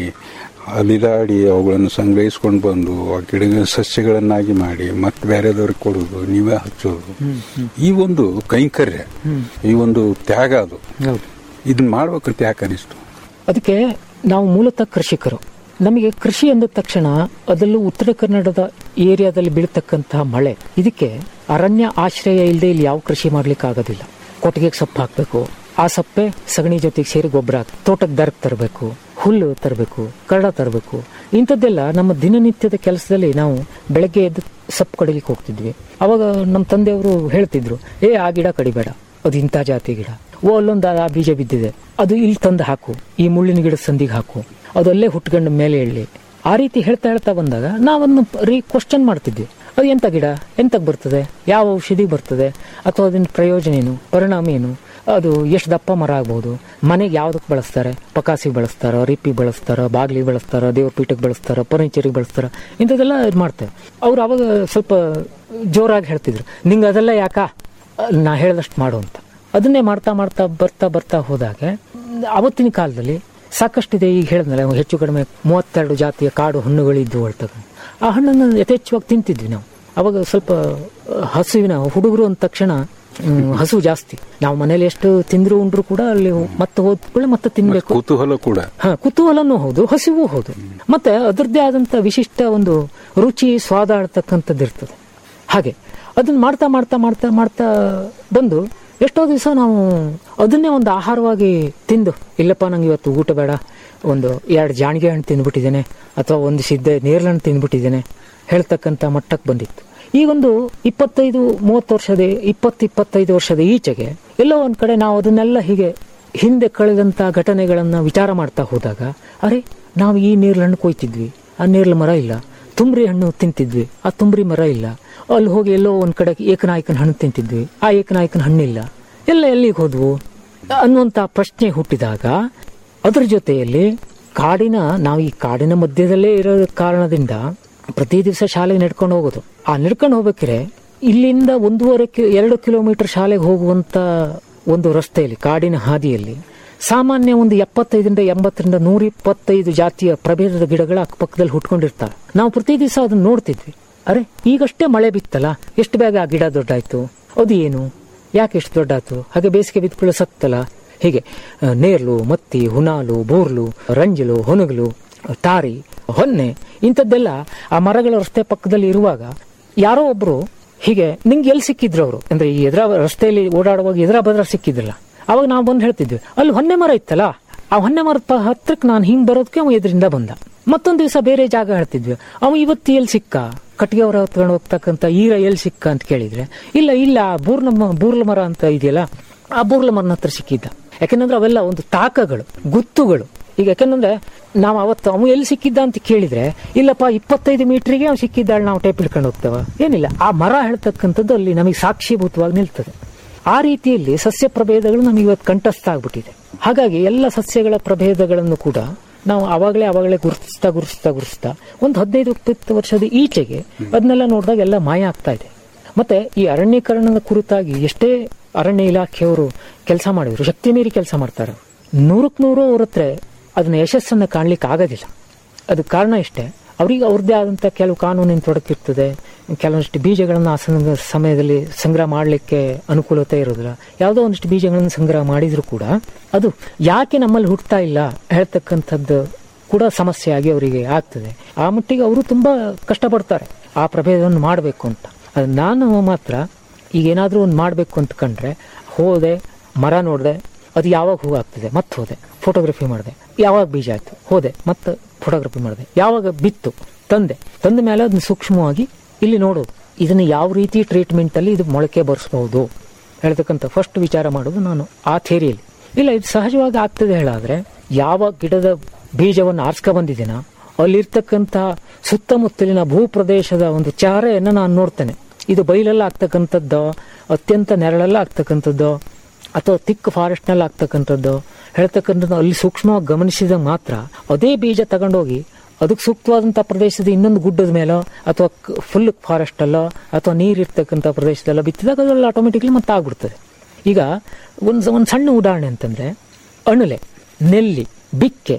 ಅಲಿದಾಡಿ ಅವುಗಳನ್ನು ಸಂಗ್ರಹಿಸ್ಕೊಂಡು ಬಂದು ಆ ಗಿಡ ಸಸ್ಯಗಳನ್ನಾಗಿ ಮಾಡಿ ಮತ್ತೆ ಬೇರೆದವ್ರಿಗೆ ಕೊಡೋದು ನೀವೇ ಹಚ್ಚೋದು ಈ ಒಂದು ಕೈಂಕರ್ಯ ಈ ಒಂದು ತ್ಯಾಗ ಅದು ಹೌದು ಇದನ್ನ ಮಾಡ್ಬೇಕಂತ ಯಾಕೆ ಅನಿಸ್ತು ಅದಕ್ಕೆ ನಾವು ಮೂಲತಃ ಕೃಷಿಕರು ನಮಗೆ ಕೃಷಿ ಅಂದ ತಕ್ಷಣ ಅದರಲ್ಲೂ ಉತ್ತರ ಕನ್ನಡದ ಏರಿಯಾದಲ್ಲಿ ಬೀಳ್ತಕ್ಕಂತಹ ಮಳೆ ಇದಕ್ಕೆ ಅರಣ್ಯ ಆಶ್ರಯ ಇಲ್ಲದೆ ಇಲ್ಲಿ ಯಾವ ಕೃಷಿ ಮಾಡ್ಲಿಕ್ಕೆ ಆಗೋದಿಲ್ಲ ಕೊಟ್ಟಿಗೆಗೆ ಸೊಪ್ಪು ಹಾಕಬೇಕು ಆ ಸಪ್ಪೆ ಸಗಣಿ ಜೊತೆಗೆ ಸೇರಿ ಗೊಬ್ಬರ ಹಾಕಿ ತೋಟಕ್ಕೆ ದರಕ್ ತರಬೇಕು ಹುಲ್ಲು ತರಬೇಕು ಕರಡ ತರಬೇಕು ಇಂಥದ್ದೆಲ್ಲ ನಮ್ಮ ದಿನನಿತ್ಯದ ಕೆಲಸದಲ್ಲಿ ನಾವು ಬೆಳಗ್ಗೆ ಎದ್ದು ಸೊಪ್ಪು ಕಡಿಲಿಕ್ಕೆ ಹೋಗ್ತಿದ್ವಿ ಅವಾಗ ನಮ್ಮ ತಂದೆಯವರು ಹೇಳ್ತಿದ್ರು ಏ ಆ ಗಿಡ ಕಡಿಬೇಡ ಅದು ಇಂಥ ಜಾತಿ ಗಿಡ ಓ ಅಲ್ಲೊಂದು ಆ ಬೀಜ ಬಿದ್ದಿದೆ ಅದು ಇಲ್ಲಿ ತಂದು ಹಾಕು ಈ ಮುಳ್ಳಿನ ಗಿಡದ ಸಂದಿಗೆ ಹಾಕು ಅದು ಅಲ್ಲೇ ಹುಟ್ಕೊಂಡು ಮೇಲೆ ಎಳ್ಳಿ ಆ ರೀತಿ ಹೇಳ್ತಾ ಹೇಳ್ತಾ ಬಂದಾಗ ನಾವನ್ನು ರೀ ಕ್ವಶನ್ ಮಾಡ್ತಿದ್ವಿ ಅದು ಎಂತ ಗಿಡ ಎಂತಕ್ಕೆ ಬರ್ತದೆ ಯಾವ ಔಷಧಿ ಬರ್ತದೆ ಅಥವಾ ಅದನ್ನ ಪ್ರಯೋಜನ ಏನು ಪರಿಣಾಮ ಏನು ಅದು ಎಷ್ಟು ದಪ್ಪ ಮರ ಆಗ್ಬೋದು ಮನೆಗೆ ಯಾವ್ದಕ್ಕೆ ಬಳಸ್ತಾರೆ ಪಕಾಸಿಗೆ ಬಳಸ್ತಾರ ರಿಪ್ಪಿ ಬಳಸ್ತಾರ ಬಾಗ್ಲಿಗೆ ಬಳಸ್ತಾರ ದೇವ್ರ ಪೀಠಕ್ಕೆ ಬಳಸ್ತಾರ ಫರ್ನಿಚರಿಗೆ ಬಳಸ್ತಾರ ಇಂಥದ್ದೆಲ್ಲ ಇದು ಮಾಡ್ತಾರೆ ಅವ್ರು ಅವಾಗ ಸ್ವಲ್ಪ ಜೋರಾಗಿ ಹೇಳ್ತಿದ್ರು ನಿಂಗೆ ಅದೆಲ್ಲ ಯಾಕ ನಾ ಹೇಳ್ದಷ್ಟು ಮಾಡು ಅಂತ ಅದನ್ನೇ ಮಾಡ್ತಾ ಮಾಡ್ತಾ ಬರ್ತಾ ಬರ್ತಾ ಹೋದಾಗ ಅವತ್ತಿನ ಕಾಲದಲ್ಲಿ ಸಾಕಷ್ಟಿದೆ ಈಗ ಹೇಳಿದ್ನಲ್ಲ ಹೆಚ್ಚು ಕಡಿಮೆ ಮೂವತ್ತೆರಡು ಜಾತಿಯ ಕಾಡು ಹಣ್ಣುಗಳಿದ್ದು ಹೊಳ್ತದೆ ಆ ಹಣ್ಣನ್ನು ಯಥೇಚ್ಛವಾಗಿ ತಿಂತಿದ್ವಿ ನಾವು ಅವಾಗ ಸ್ವಲ್ಪ ಹಸುವಿನ ಹುಡುಗರು ಅಂದ ತಕ್ಷಣ ಹ್ಮ್, ಹಸು ಜಾಸ್ತಿ ನಾವು ಮನೇಲಿ ಎಷ್ಟು ತಿಂದ್ರು ಉಂಡ್ರು ಕೂಡ ಅಲ್ಲಿ ಮತ್ತೆ ಹೋದ್ಕೊಳ್ಳಿ ಮತ್ತೆ ತಿನ್ಬೇಕು ಕುತೂಹಲ ಕೂಡ ಹ ಕುತೂಹಲನೂ ಹೌದು ಹಸಿವೂ ಹೌದು ಮತ್ತೆ ಅದರದ್ದೇ ಆದಂತ ವಿಶಿಷ್ಟ ಒಂದು ರುಚಿ ಸ್ವಾದ ಆಡ್ತಕ್ಕಂಥದ್ದು ಇರ್ತದೆ ಹಾಗೆ ಅದನ್ನ ಮಾಡ್ತಾ ಮಾಡ್ತಾ ಮಾಡ್ತಾ ಮಾಡ್ತಾ ಬಂದು ಎಷ್ಟೋ ದಿವಸ ನಾವು ಅದನ್ನೇ ಒಂದು ಆಹಾರವಾಗಿ ತಿಂದು ಇಲ್ಲಪ್ಪ ನಂಗೆ ಇವತ್ತು ಊಟ ಬೇಡ ಒಂದು ಎರಡು ಜಾಣಿಗೆ ಹಣ್ಣು ತಿಂದ್ಬಿಟ್ಟಿದ್ದೇನೆ ಅಥವಾ ಒಂದು ಸಿದ್ದೆ ನೇರಳೆ ಹಣ್ಣು ತಿಂದ್ಬಿಟ್ಟಿದ್ದೇನೆ ಹೇಳ್ತಕ್ಕಂಥ ಮಟ್ಟಕ್ಕೆ ಬಂದಿತ್ತು ಈಗೊಂದು ಇಪ್ಪತ್ತೈದು ಮೂವತ್ತು ವರ್ಷದ ಇಪ್ಪತ್ತು ಇಪ್ಪತ್ತೈದು ವರ್ಷದ ಈಚೆಗೆ ಎಲ್ಲೋ ಒಂದ್ ಕಡೆ ನಾವು ಅದನ್ನೆಲ್ಲ ಹೀಗೆ ಹಿಂದೆ ಕಳೆದಂತ ಘಟನೆಗಳನ್ನ ವಿಚಾರ ಮಾಡ್ತಾ ಹೋದಾಗ ಅರೆ ನಾವು ಈ ನೇರಳೆ ಹಣ್ಣು ಕೊಯ್ತಿದ್ವಿ ಆ ನೇರಳೆ ಮರ ಇಲ್ಲ ತುಂಬ್ರಿ ಹಣ್ಣು ತಿಂತಿದ್ವಿ ಆ ತುಂಬ್ರಿ ಮರ ಇಲ್ಲ ಅಲ್ಲಿ ಹೋಗಿ ಎಲ್ಲೋ ಒಂದ್ ಕಡೆ ಏಕನಾಯಕನ ಹಣ್ಣು ತಿಂತಿದ್ವಿ ಆ ಏಕನಾಯಕನ ಹಣ್ಣಿಲ್ಲ ಎಲ್ಲ ಎಲ್ಲಿಗೆ ಹೋದ್ವು ಅನ್ನುವಂತ ಪ್ರಶ್ನೆ ಹುಟ್ಟಿದಾಗ ಅದ್ರ ಜೊತೆಯಲ್ಲಿ ಕಾಡಿನ ನಾವು ಈ ಕಾಡಿನ ಮಧ್ಯದಲ್ಲೇ ಇರೋ ಕಾರಣದಿಂದ ಪ್ರತಿ ದಿವಸ ಶಾಲೆಗೆ ನಡ್ಕೊಂಡು ಹೋಗೋದು ಆ ನಡ್ಕೊಂಡು ಹೋಗ್ಬೇಕಾದ್ರೆ ಇಲ್ಲಿಂದ ಒಂದೂವರೆ ಕಿ ಎರಡು ಕಿಲೋಮೀಟರ್ ಶಾಲೆಗೆ ಹೋಗುವಂತ ಒಂದು ರಸ್ತೆಯಲ್ಲಿ ಕಾಡಿನ ಹಾದಿಯಲ್ಲಿ ಸಾಮಾನ್ಯ ಒಂದು ಎಪ್ಪತ್ತೈದರಿಂದ ಎಂಬತ್ತರಿಂದ ನೂರ ಇಪ್ಪತ್ತೈದು ಜಾತಿಯ ಪ್ರಭೇದದ ಗಿಡಗಳ ಅಕ್ಕಪಕ್ಕದಲ್ಲಿ ಹುಟ್ಕೊಂಡಿರ್ತಾರೆ ನಾವು ಪ್ರತಿ ದಿವಸ ಅದನ್ನ ನೋಡ್ತಿದ್ವಿ ಅರೆ ಈಗಷ್ಟೇ ಮಳೆ ಬಿತ್ತಲ್ಲ ಎಷ್ಟು ಬೇಗ ಆ ಗಿಡ ದೊಡ್ಡಾಯ್ತು ಅದು ಏನು ಯಾಕೆ ಎಷ್ಟು ದೊಡ್ಡಾಯ್ತು ಹಾಗೆ ಬೇಸಿಗೆ ಬಿದ್ದುಕೊಳ್ಳೋ ಸತ್ತಲ್ಲ ಹೀಗೆ ಆ, ನೇರ್ಲು ಮತ್ತಿ ಹುನಾಲು ಬೋರ್ಲು ರಂಜಲು ಹೊನಗಲು ತಾರಿ ಹೊನ್ನೆ ಇಂಥದ್ದೆಲ್ಲ ಆ ಮರಗಳ ರಸ್ತೆ ಪಕ್ಕದಲ್ಲಿ ಇರುವಾಗ ಯಾರೋ ಒಬ್ರು ಹೀಗೆ ನಿಂಗೆ ಎಲ್ಲಿ ಸಿಕ್ಕಿದ್ರು ಅವರು ಅಂದ್ರೆ ಈ ಎದುರ ರಸ್ತೆಯಲ್ಲಿ ಓಡಾಡುವಾಗ ಎದುರ ಬದ್ರ ಸಿಕ್ಕಿದ್ರಲ್ಲ ಅವಾಗ ನಾವು ಬಂದು ಹೇಳ್ತಿದ್ವಿ ಅಲ್ಲಿ ಹೊನ್ನೆ ಮರ ಇತ್ತಲ್ಲ ಆ ಹೊನ್ನೆ ಮರದ ಪ- ಹತ್ರಕ್ಕೆ ನಾನು ಹಿಂಗ್ ಬರೋದಕ್ಕೆ ಅವ ಎದುರಿಂದ ಬಂದ ಮತ್ತೊಂದ್ ದಿವಸ ಬೇರೆ ಜಾಗ ಹೇಳ್ತಿದ್ವಿ ಅವ ಇವತ್ತು ಎಲ್ಲಿ ಸಿಕ್ಕ ಕಟ್ಟಿಗೆ ಅವರ ಹೊತ್ಕೊಂಡು ಹೋಗ್ತಕ್ಕಂಥ ಈರ ಎಲ್ಲಿ ಸಿಕ್ಕ ಅಂತ ಕೇಳಿದ್ರೆ ಇಲ್ಲ ಇಲ್ಲ ಬೂರ್ಲ ಮ- ಬೂರ್ಲ ಮರ ಅಂತ ಇದೆಯಲ್ಲ ಆ ಬೂರ್ಲ ಮರನ ಹತ್ರ ಸಿಕ್ಕಿದ್ದ ಯಾಕೆಂದ್ರೆ ಅವೆಲ್ಲ ಒಂದು ತಾಕಗಳು ಗುತ್ತುಗಳು ಈಗ ಯಾಕಂದ್ರೆ ನಾವು ಅವತ್ತು ಅವ ಎಲ್ಲಿ ಸಿಕ್ಕಿದ್ದ ಅಂತ ಕೇಳಿದ್ರೆ ಇಲ್ಲಪ್ಪ ಇಪ್ಪತ್ತೈದು ಮೀಟರ್ಗೆ ಅವ್ನು ಸಿಕ್ಕಿದ್ದಾಳೆ ನಾವು ಟೇಪ್ ಹಿಡ್ಕೊಂಡು ಹೋಗ್ತೇವ ಏನಿಲ್ಲ ಆ ಮರ ಹೇಳ್ತಕ್ಕಂಥದ್ದು ಅಲ್ಲಿ ನಮಗೆ ಸಾಕ್ಷೀಭೂತವಾಗಿ ನಿಲ್ತದೆ ಆ ರೀತಿಯಲ್ಲಿ ಸಸ್ಯ ಪ್ರಭೇದಗಳು ನಮಗೆ ಇವತ್ತು ಕಂಠಸ್ಥ ಆಗ್ಬಿಟ್ಟಿದೆ ಹಾಗಾಗಿ ಎಲ್ಲ ಸಸ್ಯಗಳ ಪ್ರಭೇದಗಳನ್ನು ಕೂಡ ನಾವು ಅವಾಗಲೇ ಅವಾಗಲೇ ಗುರುತಿಸ್ತಾ ಗುರುತಿಸ್ತಾ ಗುರುತಿಸ್ತಾ ಒಂದು ಹದಿನೈದು ಇಪ್ಪತ್ತು ವರ್ಷದ ಈಚೆಗೆ ಅದನ್ನೆಲ್ಲ ನೋಡಿದಾಗ ಎಲ್ಲ ಮಾಯ ಆಗ್ತಾ ಇದೆ ಮತ್ತೆ ಈ ಅರಣ್ಯೀಕರಣದ ಕುರಿತಾಗಿ ಎಷ್ಟೇ ಅರಣ್ಯ ಇಲಾಖೆಯವರು ಕೆಲಸ ಮಾಡಿದ್ರು ಶಕ್ತಿ ಮೀರಿ ಕೆಲಸ ಮಾಡ್ತಾರೆ ನೂರಕ್ಕೆ ನೂರು ಅವ್ರ ಹತ್ರ ಅದನ್ನ ಯಶಸ್ಸನ್ನ ಕಾಣ್ಲಿಕ್ಕೆ ಆಗೋದಿಲ್ಲ ಅದಕ್ಕೆ ಕಾರಣ ಇಷ್ಟೇ ಅವರಿಗೆ ಅವ್ರದ್ದೇ ಆದಂಥ ಕೆಲವು ಕಾನೂನಿನ ತೊಡಕಿರ್ತದೆ ಕೆಲವೊಂದಿಷ್ಟು ಬೀಜಗಳನ್ನು ಆ ಸಂ- ಸಮಯದಲ್ಲಿ ಸಂಗ್ರಹ ಮಾಡಲಿಕ್ಕೆ ಅನುಕೂಲತೆ ಇರೋದಿಲ್ಲ ಯಾವುದೋ ಒಂದಿಷ್ಟು ಬೀಜಗಳನ್ನು ಸಂಗ್ರಹ ಮಾಡಿದ್ರು ಕೂಡ ಅದು ಯಾಕೆ ನಮ್ಮಲ್ಲಿ ಹುಟ್ಟತಾ ಇಲ್ಲ ಹೇಳ್ತಕ್ಕಂಥದ್ದು ಕೂಡ ಸಮಸ್ಯೆಯಾಗಿ ಅವರಿಗೆ ಆಗ್ತದೆ ಆ ಮಟ್ಟಿಗೆ ಅವರು ತುಂಬಾ ಕಷ್ಟಪಡ್ತಾರೆ ಆ ಪ್ರಭೇದವನ್ನು ಮಾಡಬೇಕು ಅಂತ ಅದು ನಾನು ಮಾತ್ರ ಈಗ ಏನಾದರೂ ಒಂದು ಮಾಡಬೇಕು ಅಂತ ಕಂಡ್ರೆ ಹೋದೆ ಮರ ನೋಡಿದೆ ಅದು ಯಾವಾಗ ಹೂ ಆಗ್ತದೆ ಮತ್ತೆ ಹೋದೆ ಫೋಟೋಗ್ರಫಿ ಮಾಡಿದೆ ಯಾವಾಗ ಬೀಜ ಆಯ್ತು ಹೋದೆ ಮತ್ತೆ ಫೋಟೋಗ್ರಫಿ ಮಾಡಿದೆ ಯಾವಾಗ ಬಿತ್ತು ತಂದೆ ತಂದ ಮೇಲೆ ಅದನ್ನ ಸೂಕ್ಷ್ಮವಾಗಿ ಇಲ್ಲಿ ನೋಡೋದು ಇದನ್ನ ಯಾವ ರೀತಿ ಟ್ರೀಟ್ಮೆಂಟ್ ಅಲ್ಲಿ ಇದು ಮೊಳಕೆ ಬರೆಸಬಹುದು ಹೇಳ್ತಕ್ಕಂಥ ಫಸ್ಟ್ ವಿಚಾರ ಮಾಡೋದು ನಾನು ಆ ಥೇರಿಯಲ್ಲಿ ಇಲ್ಲ ಇದು ಸಹಜವಾಗಿ ಆಗ್ತದೆ ಹೇಳಾದ್ರೆ ಯಾವ ಗಿಡದ ಬೀಜವನ್ನು ಆರ್ಸ್ಕ ಬಂದಿದ್ದೀನ ಅಲ್ಲಿರ್ತಕ್ಕಂಥ ಸುತ್ತಮುತ್ತಲಿನ ಭೂಪ್ರದೇಶದ ಒಂದು ಚಾರೆಯನ್ನು ನಾನು ನೋಡ್ತೇನೆ ಇದು ಬೈಲೆಲ್ಲ ಆಗ್ತಕ್ಕಂಥದ್ದು ಅತ್ಯಂತ ನೆರಳೆಲ್ಲ ಆಗ್ತಕ್ಕಂಥದ್ದು ಅಥವಾ ತಿಕ್ ಫಾರೆಸ್ಟ್ನಲ್ಲಿ ಆಗ್ತಕ್ಕಂಥದ್ದು ಹೇಳ್ತಕ್ಕಂಥದ್ದು ಅಲ್ಲಿ ಸೂಕ್ಷ್ಮವಾಗಿ ಗಮನಿಸಿದಾಗ ಮಾತ್ರ ಅದೇ ಬೀಜ ತಗೊಂಡೋಗಿ ಅದಕ್ಕೆ ಸೂಕ್ತವಾದಂಥ ಪ್ರದೇಶದ ಇನ್ನೊಂದು ಗುಡ್ಡದ ಮೇಲೋ ಅಥವಾ ಫುಲ್ ಫಾರೆಸ್ಟ್ ಅಲ್ಲೋ ಅಥವಾ ನೀರಿರ್ತಕ್ಕಂಥ ಪ್ರದೇಶದಲ್ಲ ಬಿತ್ತಿದಾಗ ಅದೆಲ್ಲ ಆಟೋಮೆಟಿಕ್ಲಿ ಮತ್ತೆ ಆಗ್ಬಿಡ್ತದೆ ಈಗ ಒಂದು ಒಂದು ಸಣ್ಣ ಉದಾಹರಣೆ ಅಂತಂದ್ರೆ ಅಣಲೆ ನೆಲ್ಲಿ ಬಿಕ್ಕೆ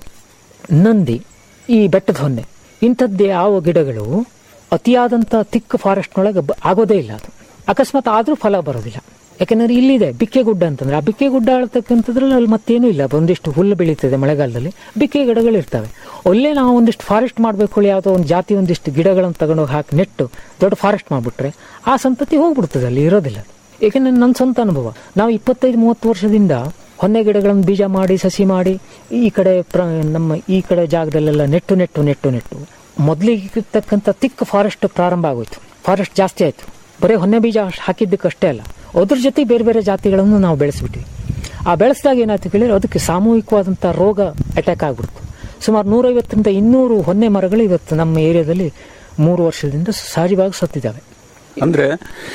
ನಂದಿ ಈ ಬೆಟ್ಟದ ಹೊನ್ನೆ ಇಂಥದ್ದೇ ಯಾವ ಗಿಡಗಳು ಅತಿಯಾದಂಥ ತಿಕ್ ಫಾರೆಸ್ಟ್ನೊಳಗೆ ಬ- ಆಗೋದೇ ಇಲ್ಲ ಅದು ಅಕಸ್ಮಾತ್ ಆದರೂ ಫಲ ಬರೋದಿಲ್ಲ ಯಾಕಂದ್ರೆ ಇಲ್ಲಿದೆ ಬಿಕ್ಕೆ ಗುಡ್ಡ ಅಂತಂದ್ರೆ ಆ ಬಿಕ್ಕೆ ಗುಡ್ಡ ಆಳ್ತಕ್ಕಂಥದ್ರಲ್ಲಿ ಅಲ್ಲಿ ಮತ್ತೇನೂ ಇಲ್ಲ ಒಂದಿಷ್ಟು ಹುಲ್ಲು ಬೆಳೀತದೆ ಮಳೆಗಾಲದಲ್ಲಿ ಬಿಕ್ಕೆ ಗಿಡಗಳು ಇರ್ತವೆ ಅಲ್ಲೇ ನಾವು ಒಂದಿಷ್ಟು ಫಾರೆಸ್ಟ್ ಮಾಡಬೇಕು ಯಾವುದೋ ಒಂದು ಜಾತಿ ಒಂದಿಷ್ಟು ಗಿಡಗಳನ್ನು ತಗೊಂಡೋಗಿ ಹಾಕಿ ನೆಟ್ಟು ದೊಡ್ಡ ಫಾರೆಸ್ಟ್ ಮಾಡಿಬಿಟ್ರೆ ಆ ಸಂತತಿ ಹೋಗ್ಬಿಡ್ತದೆ ಅಲ್ಲಿ ಇರೋದಿಲ್ಲ ಏಕೆಂದ್ರೆ ನನ್ನ ಸ್ವಂತ ಅನುಭವ ನಾವು ಇಪ್ಪತ್ತೈದು ಮೂವತ್ತು ವರ್ಷದಿಂದ ಹೊನ್ನೆ ಗಿಡಗಳನ್ನು ಬೀಜ ಮಾಡಿ ಸಸಿ ಮಾಡಿ ಈ ಕಡೆ ಪ್ರ- ನಮ್ಮ ಈ ಕಡೆ ಜಾಗದಲ್ಲೆಲ್ಲ ನೆಟ್ಟು ನೆಟ್ಟು ನೆಟ್ಟು ನೆಟ್ಟು ಮೊದಲಿಗೆ ಇರ್ತಕ್ಕಂಥ ತಿಕ್ ಫಾರೆಸ್ಟ್ ಪ್ರಾರಂಭ ಆಗೋಯ್ತು ಫಾರೆಸ್ಟ್ ಜಾಸ್ತಿ ಆಯ್ತು ಬರೀ ಹೊನ್ನೆ ಬೀಜ ಹಾಕಿದ್ದಕ್ಕಷ್ಟೇ ಅಲ್ಲ ಅದ್ರ ಜೊತೆ ಬೇರೆ ಬೇರೆ ಜಾತಿಗಳನ್ನು ನಾವು ಬೆಳೆಸ್ಬಿಟ್ವಿ ಆ ಬೆಳೆಸಿದಾಗ ಏನಾಯ್ತು ಕೇಳಿದ್ರೆ ಅದಕ್ಕೆ ಸಾಮೂಹಿಕವಾದಂಥ ರೋಗ ಅಟ್ಯಾಕ್ ಆಗ್ಬಿಡ್ತು ಸುಮಾರು ನೂರೈವತ್ತರಿಂದ ಇನ್ನೂರು ಹೊನ್ನೆ ಮರಗಳು ಇವತ್ತು ನಮ್ಮ ಏರಿಯಾದಲ್ಲಿ ಮೂರು ವರ್ಷದಿಂದ ಸಹಜವಾಗಿ ಸತ್ತಿದ್ದಾವೆ ಅಂದ್ರೆ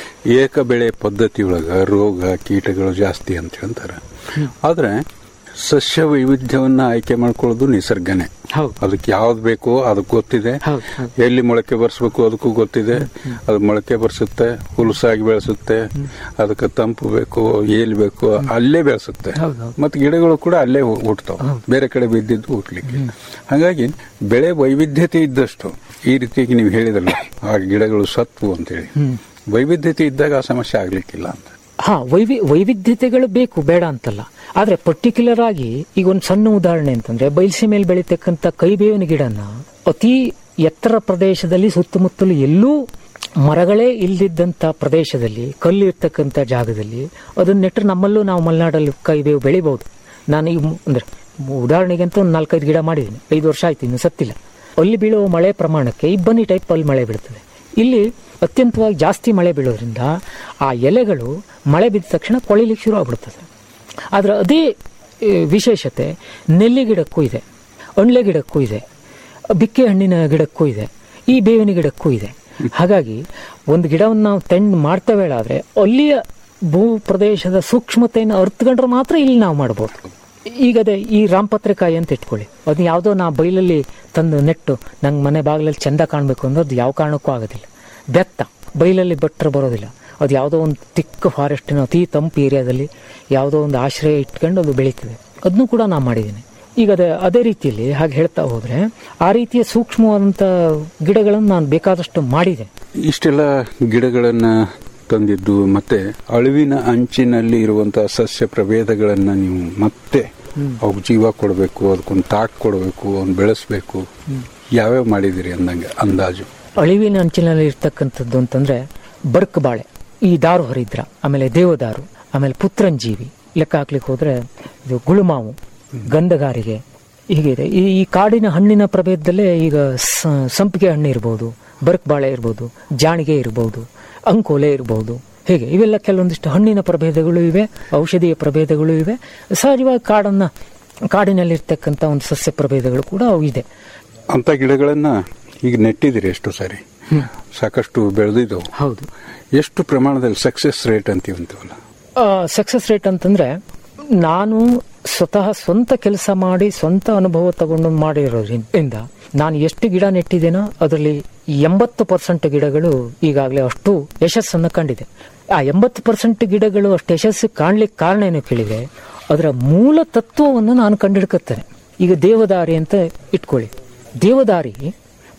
ಏಕ ಬೆಳೆ ಪದ್ಧತಿಯೊಳಗ ರೋಗ ಕೀಟಗಳು ಜಾಸ್ತಿ ಅಂತ ಹೇಳ್ತಾರೆ ಆದ್ರೆ ಸಸ್ಯ ವೈವಿಧ್ಯವನ್ನ ಆಯ್ಕೆ ಮಾಡ್ಕೊಳ್ಳೋದು ನಿಸರ್ಗನೇ ಹೌದು. ಅದಕ್ಕೆ ಯಾವ್ದು ಬೇಕೋ ಅದಕ್ಕೆ ಗೊತ್ತಿದೆ ಹೌದು, ಹೌದು. ಎಲ್ಲಿ ಮೊಳಕೆ ಬರ್ಸ್ಬೇಕು ಅದಕ್ಕೂ ಗೊತ್ತಿದೆ ಅದು ಮೊಳಕೆ ಬರ್ಸುತ್ತೆ ಹುಲಸಾಗಿ ಬೆಳೆಸುತ್ತೆ ಅದಕ್ಕೆ ತಂಪು ಬೇಕು ಏಲ್ ಬೇಕು ಅಲ್ಲೇ ಬೆಳೆಸುತ್ತೆ ಹೌದು, ಹೌದು. ಮತ್ತೆ ಗಿಡಗಳು ಕೂಡ ಅಲ್ಲೇ ಹು- ಹುಟ್ತಾವ ಬೇರೆ ಕಡೆ ಬಿದ್ದಿದ್ದು ಹುಟ್ಲಿಕ್ಕೆ ಹಾಗಾಗಿ ಬೆಳೆ ವೈವಿಧ್ಯತೆ ಇದ್ದಷ್ಟು ಈ ರೀತಿಯಾಗಿ ನೀವು ಹೇಳಿದ್ರಲ್ಲ ಆ ಗಿಡಗಳು ಸತ್ವು ಅಂತೇಳಿ ವೈವಿಧ್ಯತೆ ಇದ್ದಾಗ ಆ ಸಮಸ್ಯೆ ಆಗ್ಲಿಕ್ಕಿಲ್ಲ ಅಂತ ಹಾ ವೈವಿ ವೈವಿಧ್ಯತೆಗಳು ಬೇಕು ಬೇಡ ಅಂತಲ್ಲ ಆದ್ರೆ ಪರ್ಟಿಕ್ಯುಲರ್ ಆಗಿ ಈಗ ಒಂದು ಸಣ್ಣ ಉದಾಹರಣೆ ಅಂತಂದ್ರೆ ಬಯಲ್ಸಿ ಮೇಲೆ ಬೆಳೀತಕ್ಕಂಥ ಕೈಬೇವಿನ ಗಿಡನ ಅತಿ ಎತ್ತರ ಪ್ರದೇಶದಲ್ಲಿ ಸುತ್ತಮುತ್ತಲು ಎಲ್ಲೂ ಮರಗಳೇ ಇಲ್ದಿದ್ದಂತ ಪ್ರದೇಶದಲ್ಲಿ ಕಲ್ಲು ಇರ್ತಕ್ಕಂಥ ಜಾಗದಲ್ಲಿ ಅದನ್ನ ನೆಟ್ಟರೆ ನಮ್ಮಲ್ಲೂ ನಾವು ಮಲೆನಾಡಲ್ಲಿ ಕೈಬೇವು ಬೆಳಿಬಹುದು ನಾನು ಈಗ ಮು- ಅಂದ್ರೆ ಉದಾಹರಣೆಗೆ ಅಂತ ಒಂದು ನಾಲ್ಕೈದು ಗಿಡ ಮಾಡಿದ್ದೀನಿ ಐದು ವರ್ಷ ಆಯ್ತು ಇನ್ನು ಸತ್ತಿಲ್ಲ ಅಲ್ಲಿ ಬೀಳುವ ಮಳೆ ಪ್ರಮಾಣಕ್ಕೆ ಇಬ್ಬನಿ ಟೈಪ್ ಅಲ್ಲಿ ಮಳೆ ಬೀಳ್ತದೆ ಇಲ್ಲಿ ಅತ್ಯಂತವಾಗಿ ಜಾಸ್ತಿ ಮಳೆ ಬೀಳೋದ್ರಿಂದ ಆ ಎಲೆಗಳು ಮಳೆ ಬಿದ್ದ ತಕ್ಷಣ ಕೊಳಿಲಿಕ್ಕೆ ಶುರು ಆಗ್ಬಿಡ್ತದೆ ಆದ್ರೆ ಅದೇ ಆ, ವಿಶೇಷತೆ ನೆಲ್ಲಿ ಗಿಡಕ್ಕೂ ಇದೆ ಅಣ್ಲೆ ಗಿಡಕ್ಕೂ ಇದೆ ಬಿಕ್ಕೆ ಹಣ್ಣಿನ ಗಿಡಕ್ಕೂ ಇದೆ ಈ ಬೇವಿನ ಗಿಡಕ್ಕೂ ಇದೆ ಹಾಗಾಗಿ ಒಂದು ಗಿಡವನ್ನು ನಾವು ತೆಂಡು ಮಾಡ್ತೇವೆ ಆದ್ರೆ ಅಲ್ಲಿಯ ಭೂ ಪ್ರದೇಶದ ಸೂಕ್ಷ್ಮತೆಯನ್ನು ಅರ್ಥಕೊಂಡ್ರೆ ಮಾತ್ರ ಇಲ್ಲಿ ನಾವು ಮಾಡ್ಬೋದು ಈಗ ಅದೇ ಈ ರಾಮಪತ್ರೆಕಾಯಿ ಅಂತ ಇಟ್ಕೊಳ್ಳಿ ಅದನ್ನ ಯಾವುದೋ ನಾ ಬೈಲಲ್ಲಿ ತಂದು ನೆಟ್ಟು ನಂಗೆ ಮನೆ ಬಾಗಿಲಲ್ಲಿ ಚಂದ ಕಾಣಬೇಕು ಅಂದ್ರೆ ಅದು ಯಾವ ಕಾರಣಕ್ಕೂ ಆಗೋದಿಲ್ಲ ಬೆತ್ತ ಬೈಲಲ್ಲಿ ಬಟ್ರೆ ಬರೋದಿಲ್ಲ ಅದು ಯಾವುದೋ ಒಂದು ತಿಕ್ಕ ಫಾರೆಸ್ಟಿನ ಅತಿ ತಂಪು ಏರಿಯಾದಲ್ಲಿ ಯಾವುದೋ ಒಂದು ಆಶ್ರಯ ಇಟ್ಕೊಂಡು ಅದು ಬೆಳೀತದೆ ಅದನ್ನು ಕೂಡ ನಾನು ಮಾಡಿದ್ದೀನಿ ಈಗ ಅದೇ ಅದೇ ರೀತಿಯಲ್ಲಿ ಹಾಗೆ ಹೇಳ್ತಾ ಹೋದ್ರೆ ಆ ರೀತಿಯ ಸೂಕ್ಷ್ಮವಾದಂಥ ಗಿಡಗಳನ್ನು ನಾನು ಬೇಕಾದಷ್ಟು ಮಾಡಿದೆ ಇಷ್ಟೆಲ್ಲ ಗಿಡಗಳನ್ನ ತಂದಿದ್ದು ಮತ್ತೆ ಅಳಿವಿನ ಅಂಚಿನಲ್ಲಿ ಇರುವಂತಹ ಸಸ್ಯ ಪ್ರಭೇದಗಳನ್ನ ನೀವು ಮತ್ತೆ ಅವಕ್ಕೆ ಜೀವ ಕೊಡಬೇಕು ಅದಕ್ಕೊಂದು ತಾಟ್ ಕೊಡಬೇಕು ಅವ್ನು ಬೆಳೆಸ್ಬೇಕು ಯಾವ್ಯಾವ ಮಾಡಿದಿರಿ ಅಂದಂಗೆ ಅಂದಾಜು ಅಳಿವಿನ ಅಂಚಿನಲ್ಲಿ ಇರ್ತಕ್ಕಂಥದ್ದು ಅಂತಂದ್ರೆ ಬರ್ಕ್ ಬಾಳೆ ಈ ದಾರು ಹರಿದ್ರ ಆಮೇಲೆ ದೇವದಾರು ಆಮೇಲೆ ಪುತ್ರಂಜೀವಿ ಲೆಕ್ಕ ಹಾಕ್ಲಿಕ್ಕೆ ಹೋದ್ರೆ ಇದು ಗುಳುಮಾವು ಗಂಧಗಾರಿಗೆ ಹೀಗಿದೆ ಈ ಈ ಕಾಡಿನ ಹಣ್ಣಿನ ಪ್ರಭೇದದಲ್ಲೇ ಈಗ ಸ- ಸಂಪಿಗೆ ಹಣ್ಣು ಇರ್ಬೋದು ಬರ್ಕ್ ಬಾಳೆ ಇರ್ಬೋದು ಜಾಣಿಗೆ ಇರ್ಬೋದು ಅಂಕೋಲೆ ಇರ್ಬೋದು ಹೀಗೆ ಇವೆಲ್ಲ ಕೆಲವೊಂದಿಷ್ಟು ಹಣ್ಣಿನ ಪ್ರಭೇದಗಳು ಇವೆ ಔಷಧೀಯ ಪ್ರಭೇದಗಳು ಇವೆ ಸಹಜವಾಗಿ ಕಾಡನ್ನ ಕಾಡಿನಲ್ಲಿರ್ತಕ್ಕಂಥ ಒಂದು ಸಸ್ಯ ಪ್ರಭೇದಗಳು ಕೂಡ ಅವು ಇದೆ ಅಂತ ಗಿಡಗಳನ್ನ ಈಗ ನೆಟ್ಟಿದಿರಿ ಎಷ್ಟು ಸಾರಿ ಸಾಕಷ್ಟು ಬೆಳೆದಿದ್ದವು ಹೌದು ಎಷ್ಟು ಪ್ರಮಾಣದಲ್ಲಿ ಸಕ್ಸಸ್ ರೇಟ್ ಅಂತೀವಂತೀವಲ್ಲ ಸಕ್ಸಸ್ ರೇಟ್ ಅಂತಂದ್ರೆ ನಾನು ಸ್ವತಃ ಸ್ವಂತ ಕೆಲಸ ಮಾಡಿ ಸ್ವಂತ ಅನುಭವ ತಗೊಂಡು ಮಾಡಿರೋದ್ರಿಂದ ನಾನು ಎಷ್ಟು ಗಿಡ ನೆಟ್ಟಿದ್ದೇನೋ ಅದರಲ್ಲಿ ಎಂಬತ್ತು ಪರ್ಸೆಂಟ್ ಗಿಡಗಳು ಈಗಾಗಲೇ ಅಷ್ಟು ಯಶಸ್ಸನ್ನು ಕಂಡಿದೆ ಆ ಎಂಬತ್ತು ಪರ್ಸೆಂಟ್ ಗಿಡಗಳು ಅಷ್ಟು ಯಶಸ್ಸು ಕಾಣ್ಲಿಕ್ಕೆ ಕಾರಣ ಏನು ಕೇಳಿದ್ರೆ ಅದರ ಮೂಲ ತತ್ವವನ್ನು ನಾನು ಕಂಡಿಡ್ಕತ್ತೇನೆ ಈಗ ದೇವದಾರಿ ಅಂತ ಇಟ್ಕೊಳ್ಳಿ ದೇವದಾರಿ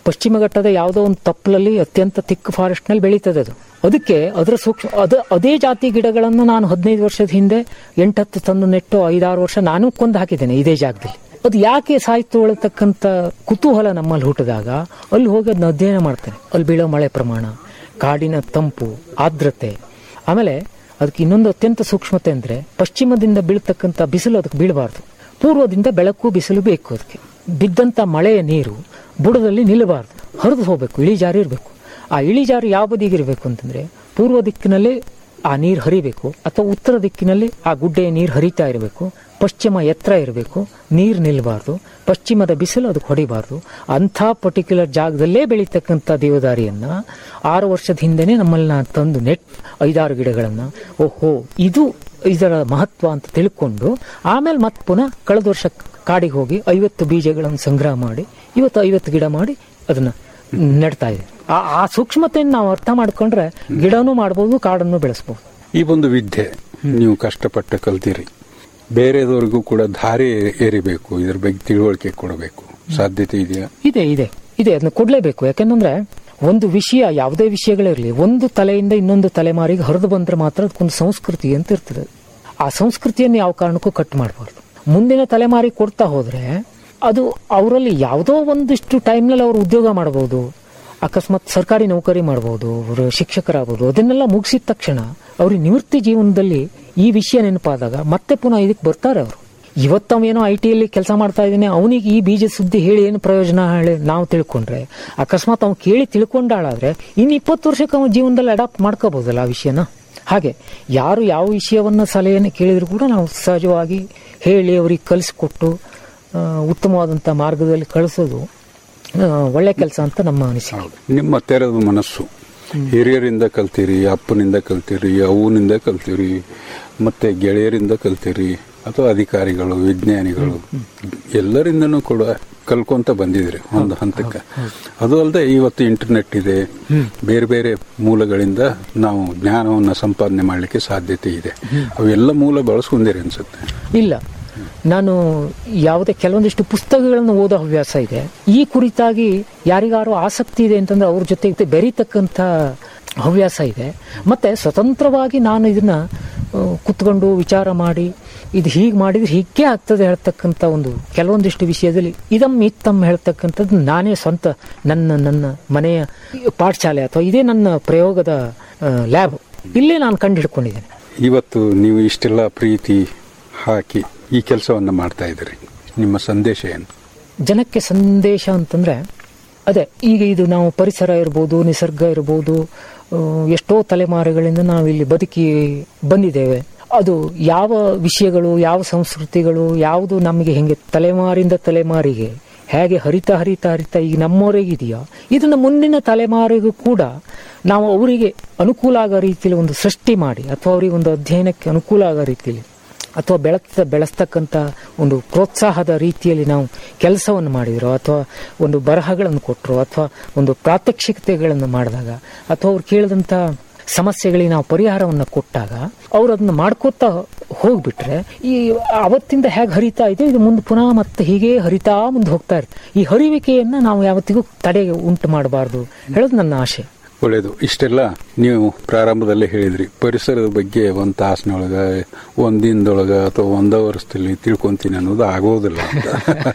ಪಶ್ಚಿಮ ಘಟ್ಟದ ಯಾವುದೋ ಒಂದು ತಪ್ಪಲಲ್ಲಿ ಅತ್ಯಂತ ತಿಕ್ ಫಾರೆಸ್ಟ್ ನಲ್ಲಿ ಬೆಳೀತದೆ ಅದು ಅದಕ್ಕೆ ಅದರ ಸೂಕ್ಷ್ಮ ಅದ ಅದೇ ಜಾತಿ ಗಿಡಗಳನ್ನು ನಾನು ಹದಿನೈದು ವರ್ಷದ ಹಿಂದೆ ಎಂಟತ್ತು ತಂದು ನೆಟ್ಟು ಐದಾರು ವರ್ಷ ನಾನು ಕೊಂದು ಹಾಕಿದ್ದೇನೆ ಇದೇ ಜಾಗದಲ್ಲಿ ಅದು ಯಾಕೆ ಸಾಯ್ತು ಅಳತಕ್ಕಂಥ ಕುತೂಹಲ ನಮ್ಮಲ್ಲಿ ಹುಟ್ಟಿದಾಗ ಅಲ್ಲಿ ಹೋಗಿ ಅದನ್ನ ಅಧ್ಯಯನ ಮಾಡ್ತೇನೆ ಅಲ್ಲಿ ಬೀಳೋ ಮಳೆ ಪ್ರಮಾಣ ಕಾಡಿನ ತಂಪು ಆರ್ದ್ರತೆ ಆಮೇಲೆ ಅದಕ್ಕೆ ಇನ್ನೊಂದು ಅತ್ಯಂತ ಸೂಕ್ಷ್ಮತೆ ಅಂದ್ರೆ ಪಶ್ಚಿಮದಿಂದ ಬೀಳ್ತಕ್ಕಂಥ ಬಿಸಿಲು ಅದಕ್ಕೆ ಬೀಳಬಾರ್ದು ಪೂರ್ವದಿಂದ ಬೆಳಕು ಬಿಸಿಲು ಬೇಕು ಅದಕ್ಕೆ ಬಿದ್ದಂತ ಮಳೆಯ ನೀರು ಬುಡದಲ್ಲಿ ನಿಲ್ಲಬಾರ್ದು ಹರಿದು ಹೋಗಬೇಕು ಇಳಿಜಾರು ಇರಬೇಕು ಆ ಇಳಿಜಾರು ಯಾವ ಬದಿಗೆ ಇರಬೇಕು ಅಂತಂದ್ರೆ ಪೂರ್ವ ದಿಕ್ಕಿನಲ್ಲಿ ಆ ನೀರು ಹರಿಬೇಕು ಅಥವಾ ಉತ್ತರ ದಿಕ್ಕಿನಲ್ಲಿ ಆ ಗುಡ್ಡೆಯ ನೀರು ಹರಿತಾ ಇರಬೇಕು ಪಶ್ಚಿಮ ಎತ್ತರ ಇರಬೇಕು ನೀರು ನಿಲ್ಲಬಾರ್ದು ಪಶ್ಚಿಮದ ಬಿಸಿಲು ಅದಕ್ಕೆ ಹೊಡಿಬಾರ್ದು ಅಂಥ ಪರ್ಟಿಕ್ಯುಲರ್ ಜಾಗದಲ್ಲೇ ಬೆಳೀತಕ್ಕಂಥ ದೇವದಾರಿಯನ್ನ ಆರು ವರ್ಷದ ಹಿಂದೆನೆ ನಮ್ಮಲ್ಲಿ ನಾನು ತಂದು ನೆಟ್ ಐದಾರು ಗಿಡಗಳನ್ನ ಓಹೋ ಇದು ಇದರ ಮಹತ್ವ ಅಂತ ತಿಳ್ಕೊಂಡು ಆಮೇಲೆ ಮತ್ತೆ ಪುನಃ ಕಳೆದ ವರ್ಷ ಕಾಡಿಗೆ ಹೋಗಿ ಐವತ್ತು ಬೀಜಗಳನ್ನು ಸಂಗ್ರಹ ಮಾಡಿ ಇವತ್ತು ಐವತ್ತು ಗಿಡ ಮಾಡಿ ಅದನ್ನ ನೆಡ್ತಾ ಇದೆ ಆ ಆ ಸೂಕ್ಷ್ಮತೆಯನ್ನು ನಾವು ಅರ್ಥ ಮಾಡ್ಕೊಂಡ್ರೆ ಗಿಡನೂ ಮಾಡ್ಬೋದು ಕಾಡನ್ನು ಬೆಳೆಸ್ಬೋದು ಈ ಒಂದು ವಿದ್ಯೆ ನೀವು ಕಷ್ಟಪಟ್ಟು ಕಲ್ತೀರಿ ಬೇರೆದವ್ರಿಗೂ ಕೂಡ ದಾರಿ ಏರಿಬೇಕು ಇದ್ರ ಬಗ್ಗೆ ತಿಳುವಳಿಕೆ ಕೊಡಬೇಕು ಸಾಧ್ಯತೆ ಇದೆಯಾ ಇದೆ ಇದೆ ಇದೆ ಅದನ್ನ ಕೊಡ್ಲೇಬೇಕು ಯಾಕಂದ್ರೆ ಒಂದು ವಿಷಯ ಯಾವುದೇ ವಿಷಯಗಳಿರಲಿ ಒಂದು ತಲೆಯಿಂದ ಇನ್ನೊಂದು ತಲೆಮಾರಿಗೆ ಹರಿದು ಬಂದ್ರೆ ಮಾತ್ರ ಅದಕ್ಕೊಂದು ಸಂಸ್ಕೃತಿ ಅಂತ ಇರ್ತದೆ ಆ ಸಂಸ್ಕೃತಿಯನ್ನು ಯಾವ ಕಾರಣಕ್ಕೂ ಕಟ್ ಮಾಡಬಾರ್ದು ಮುಂದಿನ ತಲೆಮಾರಿಗೆ ಕೊಡ್ತಾ ಹೋದ್ರೆ ಅದು ಅವರಲ್ಲಿ ಯಾವುದೋ ಒಂದಿಷ್ಟು ಟೈಮ್ನಲ್ಲಿ ಅವರು ಉದ್ಯೋಗ ಮಾಡಬಹುದು ಅಕಸ್ಮಾತ್ ಸರ್ಕಾರಿ ನೌಕರಿ ಮಾಡಬಹುದು ಅವರು ಶಿಕ್ಷಕರಾಗಬಹುದು ಅದನ್ನೆಲ್ಲ ಮುಗಿಸಿದ ತಕ್ಷಣ ಅವ್ರಿಗೆ ನಿವೃತ್ತಿ ಜೀವನದಲ್ಲಿ ಈ ವಿಷಯ ನೆನಪಾದಾಗ ಮತ್ತೆ ಪುನಃ ಇದಕ್ಕೆ ಬರ್ತಾರೆ ಅವರು ಇವತ್ತವೇನೋ ಐ ಟಿಯಲ್ಲಿ ಕೆಲಸ ಮಾಡ್ತಾ ಇದ್ದಾನೆ ಅವನಿಗೆ ಈ ಬೀಜ ಸುದ್ದಿ ಹೇಳಿ ಏನು ಪ್ರಯೋಜನ ಹೇಳಿ ನಾವು ತಿಳ್ಕೊಂಡ್ರೆ ಅಕಸ್ಮಾತ್ ಅವ್ನು ಕೇಳಿ ತಿಳ್ಕೊಂಡಾಳಾದ್ರೆ ಇನ್ನು ಇಪ್ಪತ್ತು ವರ್ಷಕ್ಕೆ ಅವನ ಜೀವನದಲ್ಲಿ ಅಡಾಪ್ಟ್ ಮಾಡ್ಕೋಬಹುದಲ್ಲ ಆ ವಿಷಯನ ಹಾಗೆ ಯಾರು ಯಾವ ವಿಷಯವನ್ನ ಸಲಹೆಯನ್ನು ಕೇಳಿದ್ರು ಕೂಡ ನಾವು ಸಹಜವಾಗಿ ಹೇಳಿ ಅವ್ರಿಗೆ ಕಲಿಸ್ಕೊಟ್ಟು ಆ, ಉತ್ತಮವಾದಂಥ ಮಾರ್ಗದಲ್ಲಿ ಕಳಿಸೋದು ಆ, ಒಳ್ಳೆ ಕೆಲಸ ಅಂತ ನಮ್ಮ ಅನಿಸಿಕೆ ನಿಮ್ಮ ತೆರೆದ ಮನಸ್ಸು ಹಿರಿಯರಿಂದ ಕಲ್ತೀರಿ ಅಪ್ಪನಿಂದ ಕಲ್ತೀರಿ ಅವನಿಂದ ಕಲ್ತೀರಿ ಮತ್ತೆ ಗೆಳೆಯರಿಂದ ಕಲ್ತೀರಿ ಅಥವಾ ಅಧಿಕಾರಿಗಳು ವಿಜ್ಞಾನಿಗಳು ಎಲ್ಲರಿಂದನೂ ಕೂಡ ಕಲ್ಕೊಂತ ಬಂದಿದ್ರಿ ಒಂದು ಹಂತಕ್ಕೆ ಅದು ಅಲ್ಲದೆ ಇವತ್ತು ಇಂಟರ್ನೆಟ್ ಇದೆ ಬೇರೆ ಬೇರೆ ಮೂಲಗಳಿಂದ ನಾವು ಜ್ಞಾನವನ್ನ ಸಂಪಾದನೆ ಮಾಡಲಿಕ್ಕೆ ಸಾಧ್ಯತೆ ಇದೆ ಅವೆಲ್ಲ ಮೂಲ ಬಳಸ್ಕೊಂಡಿರಿ ಅನ್ಸುತ್ತೆ ಇಲ್ಲ ನಾನು ಯಾವುದೇ ಕೆಲವೊಂದಿಷ್ಟು ಪುಸ್ತಕಗಳನ್ನು ಓದೋ ಹವ್ಯಾಸ ಇದೆ ಈ ಕುರಿತಾಗಿ ಯಾರಿಗಾರು ಆಸಕ್ತಿ ಇದೆ ಅಂತಂದ್ರೆ ಅವ್ರ ಜೊತೆ ಬೆರೀತಕ್ಕಂಥ ಹವ್ಯಾಸ ಇದೆ ಮತ್ತೆ ಸ್ವತಂತ್ರವಾಗಿ ನಾನು ಇದನ್ನ ಆ, ಕುತ್ಕೊಂಡು ವಿಚಾರ ಮಾಡಿ ಇದು ಹೀಗೆ ಮಾಡಿದ್ರೆ ಹೀಗೆ ಆಗ್ತದೆ ಹೇಳ್ತಕ್ಕಂಥ ಒಂದು ಕೆಲವೊಂದಿಷ್ಟು ವಿಷಯದಲ್ಲಿ ಇದಮ್ ಇತ್ತಮ್ ಹೇಳ್ತಕ್ಕಂಥದ್ದು ನಾನೇ ಸ್ವಂತ ನನ್ನ ನನ್ನ ಮನೆಯ ಪಾಠಶಾಲೆ ಅಥವಾ ಇದೇ ನನ್ನ ಪ್ರಯೋಗದ ಲ್ಯಾಬ್ ಇಲ್ಲೇ ನಾನು ಕಂಡು ಹಿಡ್ಕೊಂಡಿದ್ದೇನೆ ಇವತ್ತು ನೀವು ಇಷ್ಟೆಲ್ಲ ಪ್ರೀತಿ ಹಾಕಿ ಈ ಕೆಲಸವನ್ನ ಮಾಡ್ತಾ ಇದ್ದೀರಿ ನಿಮ್ಮ ಸಂದೇಶ ಏನು ಜನಕ್ಕೆ ಸಂದೇಶ ಅಂತಂದ್ರೆ ಅದೇ ಈಗ ಇದು ನಾವು ಪರಿಸರ ಇರ್ಬೋದು ನಿಸರ್ಗ ಇರ್ಬೋದು ಆ, ಎಷ್ಟೋ ತಲೆಮಾರುಗಳಿಂದ ನಾವು ಇಲ್ಲಿ ಬದುಕಿ ಬಂದಿದ್ದೇವೆ ಅದು ಯಾವ ವಿಷಯಗಳು ಯಾವ ಸಂಸ್ಕೃತಿಗಳು ಯಾವುದು ನಮಗೆ ಹೆಂಗೆ ತಲೆಮಾರಿಂದ ತಲೆಮಾರಿಗೆ ಹೇಗೆ ಹರಿತಾ ಹರಿತಾ ಹರಿತಾ ಈಗ ನಮ್ಮವರಿಗಿದೆಯಾ ಇದನ್ನ ಮುಂದಿನ ತಲೆಮಾರಿಗೂ ಕೂಡ ನಾವು ಅವರಿಗೆ ಅನುಕೂಲ ಆಗೋ ರೀತಿಯಲ್ಲಿ ಒಂದು ಸೃಷ್ಟಿ ಮಾಡಿ ಅಥವಾ ಅವರಿಗೆ ಒಂದು ಅಧ್ಯಯನಕ್ಕೆ ಅನುಕೂಲ ಆಗೋ ರೀತಿಯಲ್ಲಿ ಅಥವಾ ಬೆಳೆತ ಬೆಳೆಸ್ತಕ್ಕಂಥ ಒಂದು ಪ್ರೋತ್ಸಾಹದ ರೀತಿಯಲ್ಲಿ ನಾವು ಕೆಲಸವನ್ನು ಮಾಡಿದ್ರು ಅಥವಾ ಒಂದು ಬರಹಗಳನ್ನು ಕೊಟ್ಟರು ಅಥವಾ ಒಂದು ಪ್ರಾತ್ಯಕ್ಷಿಕತೆಗಳನ್ನು ಮಾಡಿದಾಗ ಅಥವಾ ಅವ್ರು ಕೇಳಿದಂಥ ಸಮಸ್ಯೆಗಳಿಗೆ ನಾವು ಪರಿಹಾರವನ್ನು ಕೊಟ್ಟಾಗ ಅವ್ರು ಅದನ್ನ ಮಾಡ್ಕೋತಾ ಹೋಗ್ಬಿಟ್ರೆ ಈ ಅವತ್ತಿಂದ ಹೇಗೆ ಹರಿತಾ ಇದೆ ಇದು ಮುಂದೆ ಪುನಃ ಮತ್ತೆ ಹೀಗೆ ಹರಿತಾ ಮುಂದೆ ಹೋಗ್ತಾ ಇರುತ್ತೆ ಈ ಹರಿವಿಕೆಯನ್ನ ನಾವು ಯಾವತ್ತಿಗೂ ತಡೆಗೆ ಉಂಟು ಮಾಡಬಾರ್ದು ಹೇಳೋದು ನನ್ನ ಆಶೆ ಒಳ್ಳೇದು ಇಷ್ಟೆಲ್ಲ ನೀವು ಪ್ರಾರಂಭದಲ್ಲೇ ಹೇಳಿದ್ರಿ ಪರಿಸರದ ಬಗ್ಗೆ ಒಂದು ತಾಸಿನೊಳಗ ಒಂದ್ ದಿನದೊಳಗ ಅಥವಾ ಒಂದ ವರ್ಷದಲ್ಲಿ ತಿಳ್ಕೊಂತೀನಿ ಅನ್ನೋದು ಆಗೋದಿಲ್ಲ ಅಂತ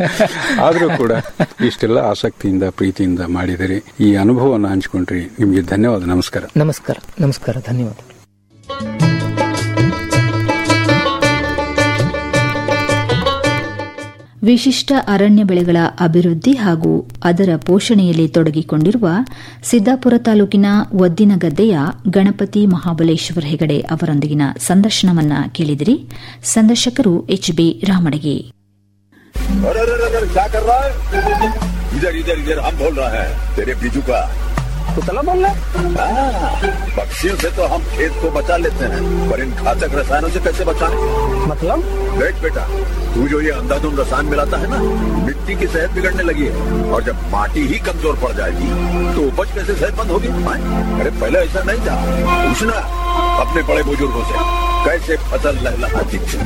ಆದ್ರೂ ಕೂಡ ಇಷ್ಟೆಲ್ಲ ಆಸಕ್ತಿಯಿಂದ ಪ್ರೀತಿಯಿಂದ ಮಾಡಿದಿರಿ ಈ ಅನುಭವವನ್ನು ಹಂಚ್ಕೊಂಡ್ರಿ ನಿಮಗೆ ಧನ್ಯವಾದ ನಮಸ್ಕಾರ ನಮಸ್ಕಾರ ನಮಸ್ಕಾರ ಧನ್ಯವಾದ ವಿಶಿಷ್ಟ ಅರಣ್ಯ ಬೆಳೆಗಳ ಅಭಿವೃದ್ಧಿ ಹಾಗೂ ಅದರ ಪೋಷಣೆಯಲ್ಲಿ ತೊಡಗಿಕೊಂಡಿರುವ ಸಿದ್ದಾಪುರ ತಾಲೂಕಿನ ಒದ್ದಿನಗದ್ದೆಯ ಗಣಪತಿ ಮಹಾಬಲೇಶ್ವರ ಹೆಗಡೆ ಅವರೊಂದಿಗಿನ ಸಂದರ್ಶನವನ್ನ ಕೇಳಿದಿರಿ ಸಂದರ್ಶಕರು ಎಚ್ಬಿ ರಾಮಡಗಿ अरे अरे अरे अरे, क्या कर रहा है इधर इधर इधर हम बोल रहे हैं तेरे बीजू का तो चला बोल रहा पक्षियों से तो हम खेत को बचा लेते हैं पर इन घातक रसायनों से कैसे बचाएं मतलब देख बेटा तू जो ये अंधाधुंध रसायन मिलाता है ना मिट्टी की सेहत बिगड़ने लगी है और जब माटी ही कमजोर पड़ जाएगी तो उपज कैसे सेहतमंद होगी हाँ? अरे पहले ऐसा नहीं था पूछना अपने बड़े बुजुर्गों से कैसे फसल लहलहाती थी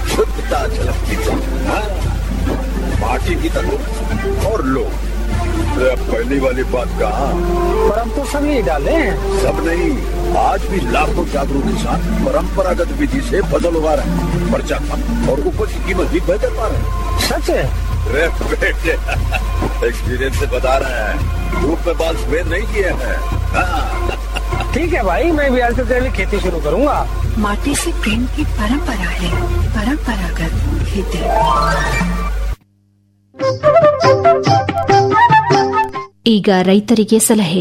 शुद्धता झलकती थी हाँ? माटी की तंदुरुस्त और लोग अरे अब पहली वाली बात कहा पर हम तो सब यही डाले सब नहीं आज भी लाखों जागरूक किसान परंपरागत विधि से फसल उगा रहे हैं खर्चा कम और उपज की कीमत भी बेहतर पा रहे हैं सच है अरे बेटे एक्सपीरियंस से बता रहे हैं धूप में बाल सफेद नहीं किए हैं हाँ, ठीक है भाई मैं भी आज से जैविक खेती शुरू करूंगा माटी से प्रेम की परंपरा है परंपरागत खेती ಈಗ ರೈತರಿಗೆ ಸಲಹೆ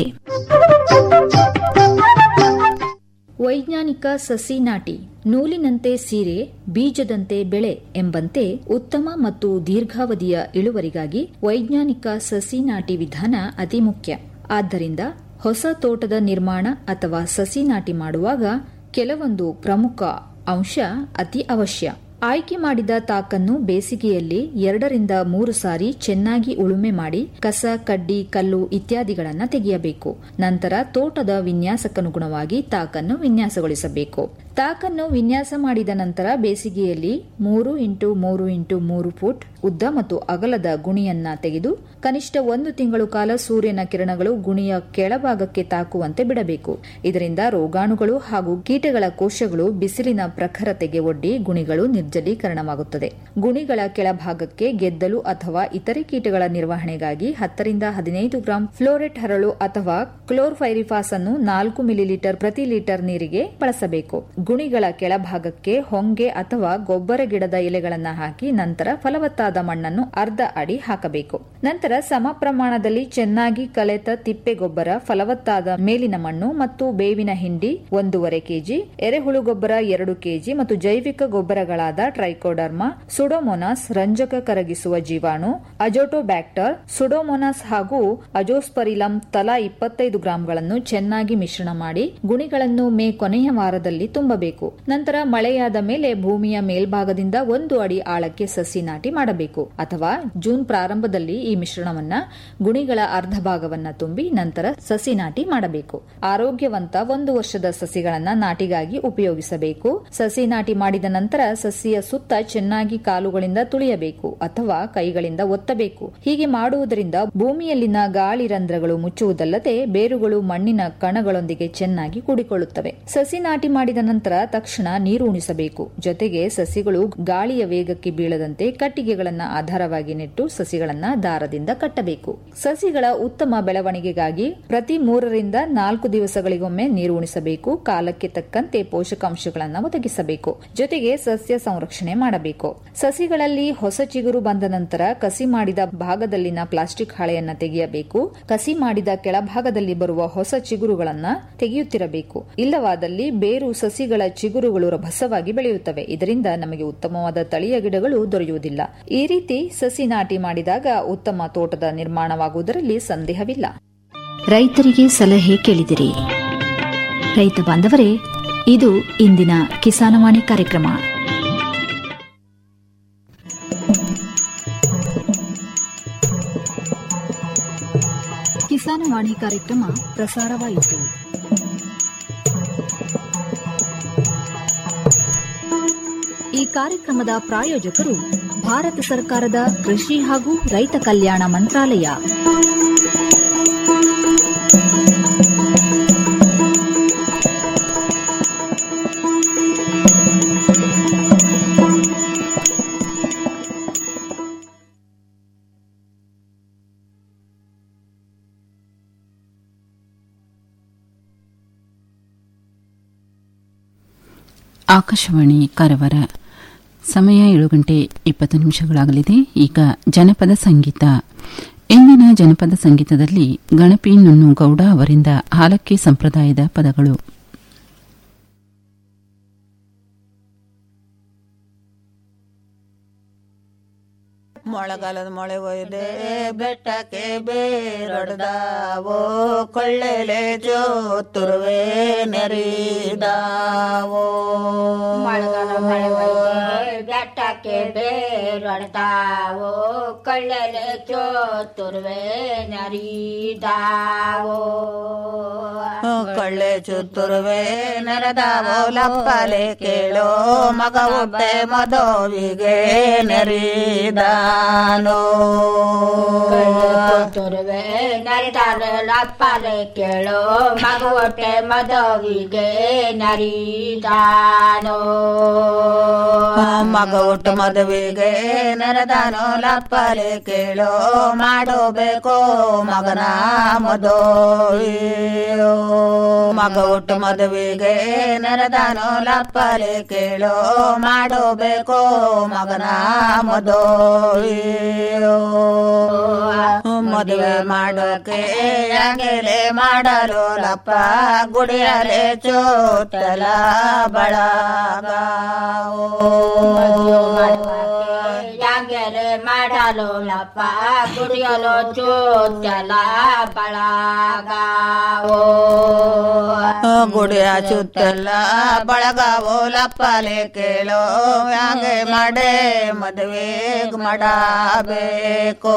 ವೈಜ್ಞಾನಿಕ ಸಸಿ ನಾಟಿ ನೂಲಿನಂತೆ ಸೀರೆ ಬೀಜದಂತೆ ಬೆಳೆ ಎಂಬಂತೆ ಉತ್ತಮ ಮತ್ತು ದೀರ್ಘಾವಧಿಯ ಇಳುವರಿಗಾಗಿ ವೈಜ್ಞಾನಿಕ ಸಸಿ ನಾಟಿ ವಿಧಾನ ಅತಿ ಮುಖ್ಯ ಆದ್ದರಿಂದ ಹೊಸ ತೋಟದ ನಿರ್ಮಾಣ ಅಥವಾ ಸಸಿ ನಾಟಿ ಮಾಡುವಾಗ ಕೆಲವೊಂದು ಪ್ರಮುಖ ಅಂಶ ಅತಿ ಅವಶ್ಯ ಆಯ್ಕೆ ಮಾಡಿದ ತಾಕನ್ನು ಬೇಸಿಗೆಯಲ್ಲಿ ಎರಡರಿಂದ ಮೂರು ಸಾರಿ ಚೆನ್ನಾಗಿ ಉಳುಮೆ ಮಾಡಿ ಕಸ ಕಡ್ಡಿ ಕಲ್ಲು ಇತ್ಯಾದಿಗಳನ್ನ ತೆಗೆಯಬೇಕು ನಂತರ ತೋಟದ ವಿನ್ಯಾಸಕ್ಕನುಗುಣವಾಗಿ ತಾಕನ್ನು ವಿನ್ಯಾಸಗೊಳಿಸಬೇಕು ತಾಕನ್ನು ವಿನ್ಯಾಸ ಮಾಡಿದ ನಂತರ ಬೇಸಿಗೆಯಲ್ಲಿ ಮೂರು ಇಂಟು ಮೂರು ಇಂಟು ಮೂರು ಫುಟ್ ಉದ್ದ ಮತ್ತು ಅಗಲದ ಗುಣಿಯನ್ನ ತೆಗೆದು ಕನಿಷ್ಠ ಒಂದು ತಿಂಗಳು ಕಾಲ ಸೂರ್ಯನ ಕಿರಣಗಳು ಗುಣಿಯ ಕೆಳಭಾಗಕ್ಕೆ ತಾಕುವಂತೆ ಬಿಡಬೇಕು ಇದರಿಂದ ರೋಗಾಣುಗಳು ಹಾಗೂ ಕೀಟಗಳ ಕೋಶಗಳು ಬಿಸಿಲಿನ ಪ್ರಖರತೆಗೆ ಒಡ್ಡಿ ಗುಣಿಗಳು ನಿರ್ಜಲೀಕರಣವಾಗುತ್ತದೆ ಗುಣಿಗಳ ಕೆಳಭಾಗಕ್ಕೆ ಗೆದ್ದಲು ಅಥವಾ ಇತರೆ ಕೀಟಗಳ ನಿರ್ವಹಣೆಗಾಗಿ ಹತ್ತರಿಂದ ಹದಿನೈದು ಗ್ರಾಂ ಫ್ಲೋರೆಟ್ ಹರಳು ಅಥವಾ ಕ್ಲೋರ್ಫೈರಿಫಾಸ್ ಅನ್ನು ನಾಲ್ಕು ಮಿಲಿಲೀಟರ್ ಪ್ರತಿ ಲೀಟರ್ ನೀರಿಗೆ ಬಳಸಬೇಕು ಗುಣಿಗಳ ಕೆಳಭಾಗಕ್ಕೆ ಹೊಂಗೆ ಅಥವಾ ಗೊಬ್ಬರ ಗಿಡದ ಎಲೆಗಳನ್ನು ಹಾಕಿ ನಂತರ ಫಲವತ್ತಾದ ಮಣ್ಣನ್ನು ಅರ್ಧ ಅಡಿ ಹಾಕಬೇಕು ನಂತರ ಸಮ ಪ್ರಮಾಣದಲ್ಲಿ ಚೆನ್ನಾಗಿ ಕಲೆತ ತಿಪ್ಪೆ ಗೊಬ್ಬರ ಫಲವತ್ತಾದ ಮೇಲಿನ ಮಣ್ಣು ಮತ್ತು ಬೇವಿನ ಹಿಂಡಿ ಒಂದೂವರೆ ಕೆಜಿ ಎರೆಹುಳು ಗೊಬ್ಬರ ಎರಡು ಕೆಜಿ ಮತ್ತು ಜೈವಿಕ ಗೊಬ್ಬರಗಳಾದ ಟ್ರೈಕೋಡರ್ಮಾ ಸುಡೋಮೊನಾಸ್ ರಂಜಕ ಕರಗಿಸುವ ಜೀವಾಣು ಅಜೋಟೋಬ್ಯಾಕ್ಟರ್ ಸುಡೋಮೊನಾಸ್ ಹಾಗೂ ಅಜೋಸ್ಪರಿಲಂ ತಲಾ ಇಪ್ಪತ್ತೈದು ಗ್ರಾಂಗಳನ್ನು ಚೆನ್ನಾಗಿ ಮಿಶ್ರಣ ಮಾಡಿ ಗುಣಿಗಳನ್ನು ಮೇ ಕೊನೆಯ ವಾರದಲ್ಲಿ ತುಂಬಬೇಕು ನಂತರ ಮಳೆಯಾದ ಮೇಲೆ ಭೂಮಿಯ ಮೇಲ್ಭಾಗದಿಂದ ಒಂದು ಅಡಿ ಆಳಕ್ಕೆ ಸಸಿ ನಾಟಿ ಮಾಡಬೇಕು ಅಥವಾ ಜೂನ್ ಪ್ರಾರಂಭದಲ್ಲಿ ಈ ಮಿಶ್ರಣವನ್ನ ಗುಣಿಗಳ ಅರ್ಧ ಭಾಗವನ್ನ ತುಂಬಿ ನಂತರ ಸಸಿ ನಾಟಿ ಮಾಡಬೇಕು ಆರೋಗ್ಯವಂತ ಒಂದು ವರ್ಷದ ಸಸಿಗಳನ್ನ ನಾಟಿಗಾಗಿ ಉಪಯೋಗಿಸಬೇಕು ಸಸಿ ನಾಟಿ ಮಾಡಿದ ನಂತರ ಸಸಿಯ ಸುತ್ತ ಚೆನ್ನಾಗಿ ಕಾಲುಗಳಿಂದ ತುಳಿಯಬೇಕು ಅಥವಾ ಕೈಗಳಿಂದ ಒತ್ತಬೇಕು ಹೀಗೆ ಮಾಡುವುದರಿಂದ ಭೂಮಿಯಲ್ಲಿನ ಗಾಳಿ ರಂಧ್ರಗಳು ಮುಚ್ಚುವುದಲ್ಲದೆ ಬೇರುಗಳು ಮಣ್ಣಿನ ಕಣಗಳೊಂದಿಗೆ ಚೆನ್ನಾಗಿ ಕೂಡಿಕೊಳ್ಳುತ್ತವೆ ಸಸಿ ನಾಟಿ ಮಾಡಿದ ನಂತರ ತಕ್ಷಣ ನೀರು ಉಣಿಸಬೇಕು ಜೊತೆಗೆ ಸಸಿಗಳು ಗಾಳಿಯ ವೇಗಕ್ಕೆ ಬೀಳದಂತೆ ಕಟ್ಟಿಗೆಗಳನ್ನ ಆಧಾರವಾಗಿ ನೆಟ್ಟು ಸಸಿಗಳನ್ನ ದಾರದಿಂದ ಕಟ್ಟಬೇಕು ಸಸಿಗಳ ಉತ್ತಮ ಬೆಳವಣಿಗೆಗಾಗಿ ಪ್ರತಿ ಮೂರರಿಂದ ನಾಲ್ಕು ದಿವಸಗಳಿಗೊಮ್ಮೆ ನೀರು ಉಣಿಸಬೇಕು ಕಾಲಕ್ಕೆ ತಕ್ಕಂತೆ ಪೋಷಕಾಂಶಗಳನ್ನು ಒದಗಿಸಬೇಕು ಜೊತೆಗೆ ಸಸ್ಯ ಸಂರಕ್ಷಣೆ ಮಾಡಬೇಕು ಸಸಿಗಳಲ್ಲಿ ಹೊಸ ಚಿಗುರು ಬಂದ ನಂತರ ಕಸಿ ಮಾಡಿದ ಭಾಗದಲ್ಲಿನ ಪ್ಲಾಸ್ಟಿಕ್ ಹಾಳೆಯನ್ನ ತೆಗೆಯಬೇಕು ಕಸಿ ಮಾಡಿದ ಕೆಳಭಾಗದಲ್ಲಿ ಬರುವ ಹೊಸ ಚಿಗುರುಗಳನ್ನ ತೆಗೆಯುತ್ತಿರಬೇಕು ಇಲ್ಲವಾದಲ್ಲಿ ಬೇರು ಸಸಿಗಳ ಚಿಗುರುಗಳು ರಭಸವಾಗಿ ಬೆಳೆಯುತ್ತವೆ ಇದರಿಂದ ನಮಗೆ ಉತ್ತಮವಾದ ತಳಿಯ ಗಿಡಗಳು ದೊರೆಯುವುದಿಲ್ಲ ಈ ರೀತಿ ಸಸಿ ನಾಟಿ ಮಾಡಿದಾಗ ಉತ್ತಮ ತೋಟದ ನಿರ್ಮಾಣವಾಗುವುದರಲ್ಲಿ ಸಂದೇಹವಿಲ್ಲ ರೈತರಿಗೆ ಸಲಹೆ ಕೇಳಿದಿರಿ ರೈತ ಬಾಂಧವರೇ ಇದು ಇಂದಿನ ಕಿಸಾನವಾಣಿ ಕಾರ್ಯಕ್ರಮ ಕಿಸಾನವಾಣಿ ಕಾರ್ಯಕ್ರಮ ಪ್ರಸಾರವಾಯಿತು ಈ ಕಾರ್ಯಕ್ರಮದ ಪ್ರಾಯೋಜಕರು ಭಾರತ ಸರ್ಕಾರದ ಕೃಷಿ ಹಾಗೂ ರೈತ ಕಲ್ಯಾಣ ಮಂತ್ರಾಲಯ ಆಕಾಶವಾಣಿ ಕಾರವಾರ ಸಮಯ ಏಳು ಗಂಟೆ ಇಪ್ಪತ್ತು ನಿಮಿಷಗಳಾಗಲಿದೆ ಈಗ ಜನಪದ ಸಂಗೀತ ಇಂದಿನ ಜನಪದ ಸಂಗೀತದಲ್ಲಿ ಗಣಪಿ ನುಣ್ಣುಗೌಡ ಅವರಿಂದ ಹಾಲಕ್ಕಿ ಸಂಪ್ರದಾಯದ ಪದಗಳು ಮೊಳಗಾಲದ ಮೊಳೆ ಒಯ್ದೆ ಬೆಟ್ಟಕ್ಕೆ ಬೇರೊಡ್ದಾವೋ ಕೊಳ್ಳೆಲೆ ಜೋತುರುವೆ ನೆರಿದಾವೋ ಮೊಳಗಾಲ ಮಳೆ ಒಯ್ದೆ ಬೆಟ್ಟಕ್ಕೆ ಬೇರೊಡ್ದಾವೋ ಕೊಳ್ಳೆಲೆ ಜೋತುರುವೆ ನರಿದಾವೋ ಕೊಳ್ಳೆ ಚುತ್ತುರುವೆ ನೆರೆದಾವೋ ಲಪ್ಪಲೆ ಕೇಳೋ ಮಗ ಹುಟ್ಟೆ ಮದೋವಿಗೆ ನೆರಿದಾನೋ ತುರುವೆ ನರಿದಾರೆ ಲಪ್ಪಲೆ ಕೇಳೋ ಮಗು ಹೊಟ್ಟೆ ಮದವಿಗೆ ನರಿದಾನೋ ಮಗ ಹುಟ್ಟು ಮದುವೆಗೆ ನೆರೆದಾನೋ ಲಪ್ಪಲೆ ಕೇಳೋ ಮಾಡಬೇಕು ಮಗನ ಮದೋವಿಯೋ ಮಗ ಹುಟ್ಟು ಮದುವೆಗೆ ನೆರೆದಾನೋ ಲಪ್ಪಲೆ ಕೇಳೋ ಮಾಡಬೇಕು ಮಗನ ಮದೋವಿಯೋ ಮದುವೆ ಮಾಡೋಕೆ ಅಂಗೆಲೆ ಮಾಡಲು ಲಪ್ಪ ಗುಡಿಯಲೆ ಚೋಟಲ ಯಾಂಗೆರೆ ಮಾಡಲು ಲಪ್ಪ ಕುಡಿಯಲು ಚೋಚಲ ಬಳಗಾವೋ ಗುಡಿಯ ಚುತ್ತಲ್ಲ ಬಳಗಾವೋ ಲಪ್ಪಲೆ ಕೇಳೋ ಹಂಗೆ ಮಾಡೇ ಮದುವೆ ಮಾಡಬೇಕು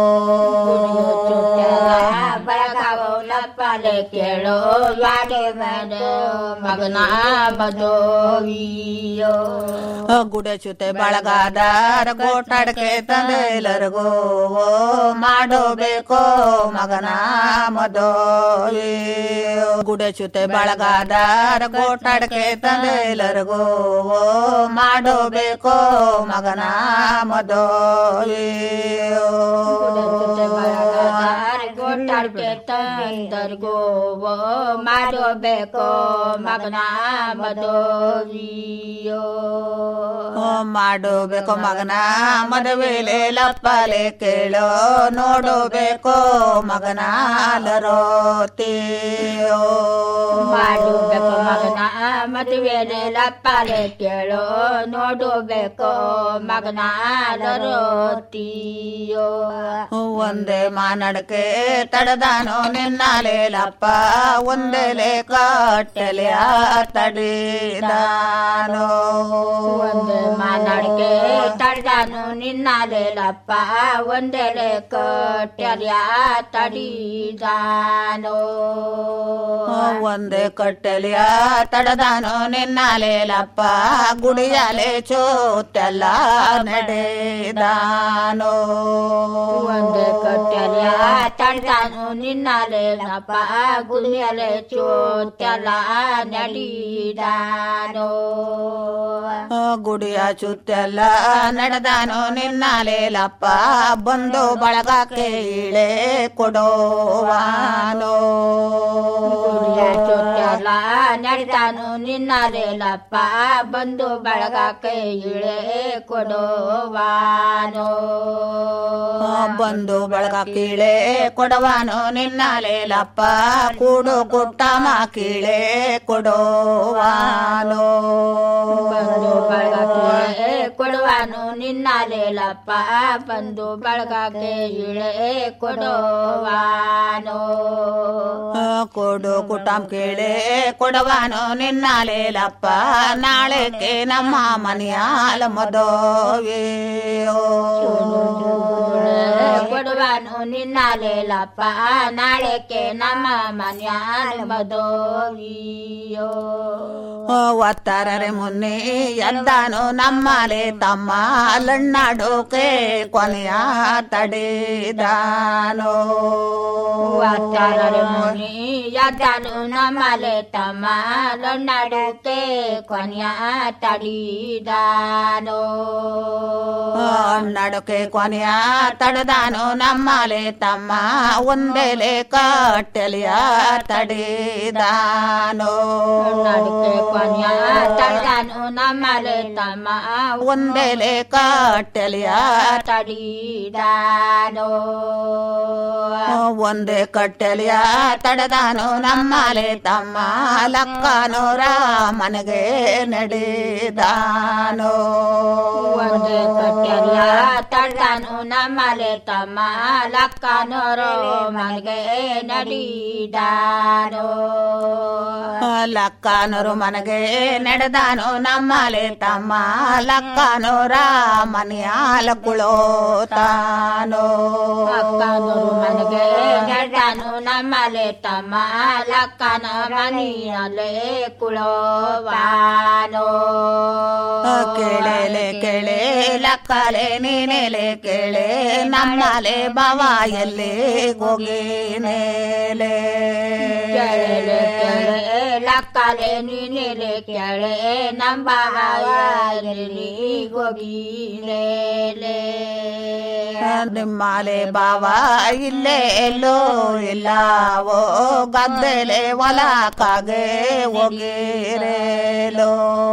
ಬಳಗಾವೋ ಲಪ್ಪಲೆ ಕೇಳೋ ಯಾಕೆ ಮಾಡು ಮಗನ ಮದೋವಿಯೋ ಗುಡೆ ಚುತೆ ಬಳಗಾದಾರ ಗೋಟಾಡಕ್ಕೆ ತಂದೆಲ್ಲರಿಗೂ ಮಾಡಬೇಕು ಮಗನ ಮದೋವಿ ಗುಡೆ ಚುತೆ ಬಳಗಾದಾರ ಗೋಟಾಡಕ್ಕೆ ತಂದೆಲ್ಲರಿಗೂ ಮಾಡಬೇಕು ಮಗನ ಮದೋವಿ ಗೋಟಾಡ್ಕೆ ತಂದರ್ಗೋ ಮಾಡಬೇಕು ಮಗನ ಮದೋವಿಯೋ ಮಾಡಬೇಕು ಮಗನ ಮದುವೆಲೆ ಲಪ್ಪಲೆ ಕೇಳೋ ನೋಡಬೇಕು ಮಗನ ಲರೋತಿಯೋ ಮಾಡಬೇಕು ಮಗನ ಮದುವೆನೆ ಲಪ್ಪಲೆ ಕೇಳೋ ನೋಡಬೇಕು ಮಗನ ಲರೋತಿಯೋ ಒಂದೇ ಮಾನಡಕೆ ತಡದಾನು ನಿನ್ನಾಲೆ ಲಪ್ಪ ಒಂದೆಲೆ ಕಟ್ಟೆಲೆಯ ತಡಿದಾನೋ ಒಂದೇ ಮಾನಾಡಿಕೆ ತಡ್ದಾನು ನಿನ್ನಾಲೆಲಪ್ಪ ಒಂದೆಲೆ ಕಟ್ಟೆಲ್ಯ ತಡಿದಾನೋ ಒಂದೇ ಕಟ್ಟೆಲಿಯ ತಡದಾನು ನಿನ್ನಾಲೆ ಲಪ್ಪ ಗುಡಿಯಾಲೆ ಚೋತೆಲ್ಲ ನಡೆದಾನೋ ಒಂದೇ ಕಟ್ಟೆಲ್ಯ ತಡ್ದಾನು ನಿನ್ನಾಲೆಲಪ್ಪ ಗುಡಿಯಲೆ ಚೋತೆಲ್ಲ ನಡಿದಾನೋ ಗುಡಿಯ ಚುತ್ತೆಲ್ಲ ನಡೆದಾನು ನಿನ್ನಾಲೆ ಲಪ್ಪ ಬಂದು ಬಳಗಕ್ಕೆ ಇಳೆ ಕೊಡೋವಾನೋ ಚೊಟ್ಟೆಲ್ಲ ನಡೆದಾನು ನಿನ್ನಾಲೆಲಪ್ಪ ಬಂದು ಬಳಗಕ್ಕೆ ಇಳೆ ಕೊಡುವಾನೋ ಬಂದು ಬಳಗ ಕೀಳೆ ಕೊಡವಾನು ನಿನ್ನಾಲೆ ಲಪ್ಪ ಕೂಡು ಕುಟ್ಟಮ ಕೀಳೆ ಕೊಡೋವಾನೋ ಬಂದು ಬಳಗಕ್ಕೆ ಕೊಡುವಾನು ನಿನ್ನಾಲೆಲಪ್ಪ ಬಂದು ಬಳಗಕ್ಕೆ ಇಳೆ ಕೊಡುವಾನೋ ಕೊಡು ಕುಟಂ ಕೇಳೆ ಕೊಡವಾನು ನಿನ್ನಾಲೆ ಲಪ್ಪ ನಾಳೆಗೆ ನಮ್ಮ ಮನೆಯಾಲ ಮದೋವಿಯೋ ಕೊಡುವಾನು ನಿನ್ನಾಲೆಲಪ್ಪ ನಾಳೆಕ್ಕೆ ನಮ್ಮ ಮನ್ಯಾಲ ಮದೋವಿಯೋ ಒತ್ತಾರರೆ ಮುನ್ನೆ ಎದ್ದಾನು ನಮ್ಮಲೆ ತಮ್ಮ ಲಣ್ಣಾಡೋಕೆ ಕೊನೆಯ ತಡೆದಾನೋ ವಾಚಾರರೆ ಮುನಿ ಎದ್ದಾನು ನಮ್ಮಲೆ ತಮ್ಮ ಲೊಣ್ಣಾಡುತ್ತೆ ಕೊನೆಯ ತಡಿದಾನೋ ನಡುಕೆ ಕೊನೆಯ ತಡೆದಾನು ನಮ್ಮಲೆ ತಮ್ಮ ಒಂದೆಲೆ ಕಟ್ಟೆಲಿಯ ತಡೆದಾನೋ ನಡುಕೆ ಕೊನೆಯ ತಡಿದಾನು ನಮ್ಮಲೆ ತಮ್ಮ ಒಂದೆಲೆ ಕಟ್ಟೆಲಿಯ ತಡಿದಾನೋ ಒಂದೇ ಕಟ್ಟೆಲಿಯ ತಡೆದಾನು ನಮ್ಮಲೆ ತಮ್ಮ ಲಕ್ಕನೂರ ಮನೆಗೆ ನಡೆದಾನೋ ಒಂದೇ ಕಟ್ಟೆಲ್ಲ ತಡ್ದಾನು ನಮ್ಮಲೆ ತಮ್ಮ ಲಕ್ಕನೋರು ಮನೆಗೆ ನಡಿದಾನೋ ಲಕ್ಕನೂರು ಮನೆಗೆ ನಡೆದಾನು ನಮ್ಮಲೆ ತಮ್ಮ ಲಕ್ಕನೂರ ಮನೆಯಾಲ ಕುಳೋತಾನೋ ಅಕ್ಕನೂರು ಮನೆಗೆ ನಡೆದಾನು ನಮ್ಮಲೆ ತಮ್ಮ ಲಕ್ಕನ ಮನೆಯಲ್ಲೇ ಕುಳೋವಾನೋ ಕೇಳಲೆ ಕೇಳೆ ಲಕ್ಕಲೆ ನೀನೆಲೆ ಕೇಳೆ ನಮ್ಮಲೆ ಬಾವ ಎಲ್ಲಿ ಹೋಗಿನೇಲೆ ಕೇಳೆ ಕೇಳೆ ಲಕ್ಕಲೆ ನೀನೆಲೆ ಕೇಳೆ ನಮ್ಮ ಬಾಯಲ್ಲಿ ಹೋಗಿನೇಲೆ ನಿಮ್ಮಲೆ ಬಾವ ಇಲ್ಲೇ ಎಲ್ಲೋ ಇಲ್ಲವೋ ಗದ್ದೆಲೆ ಹೊಲಕ್ಕಾಗೆ ಹೋಗಿರೇಲೋ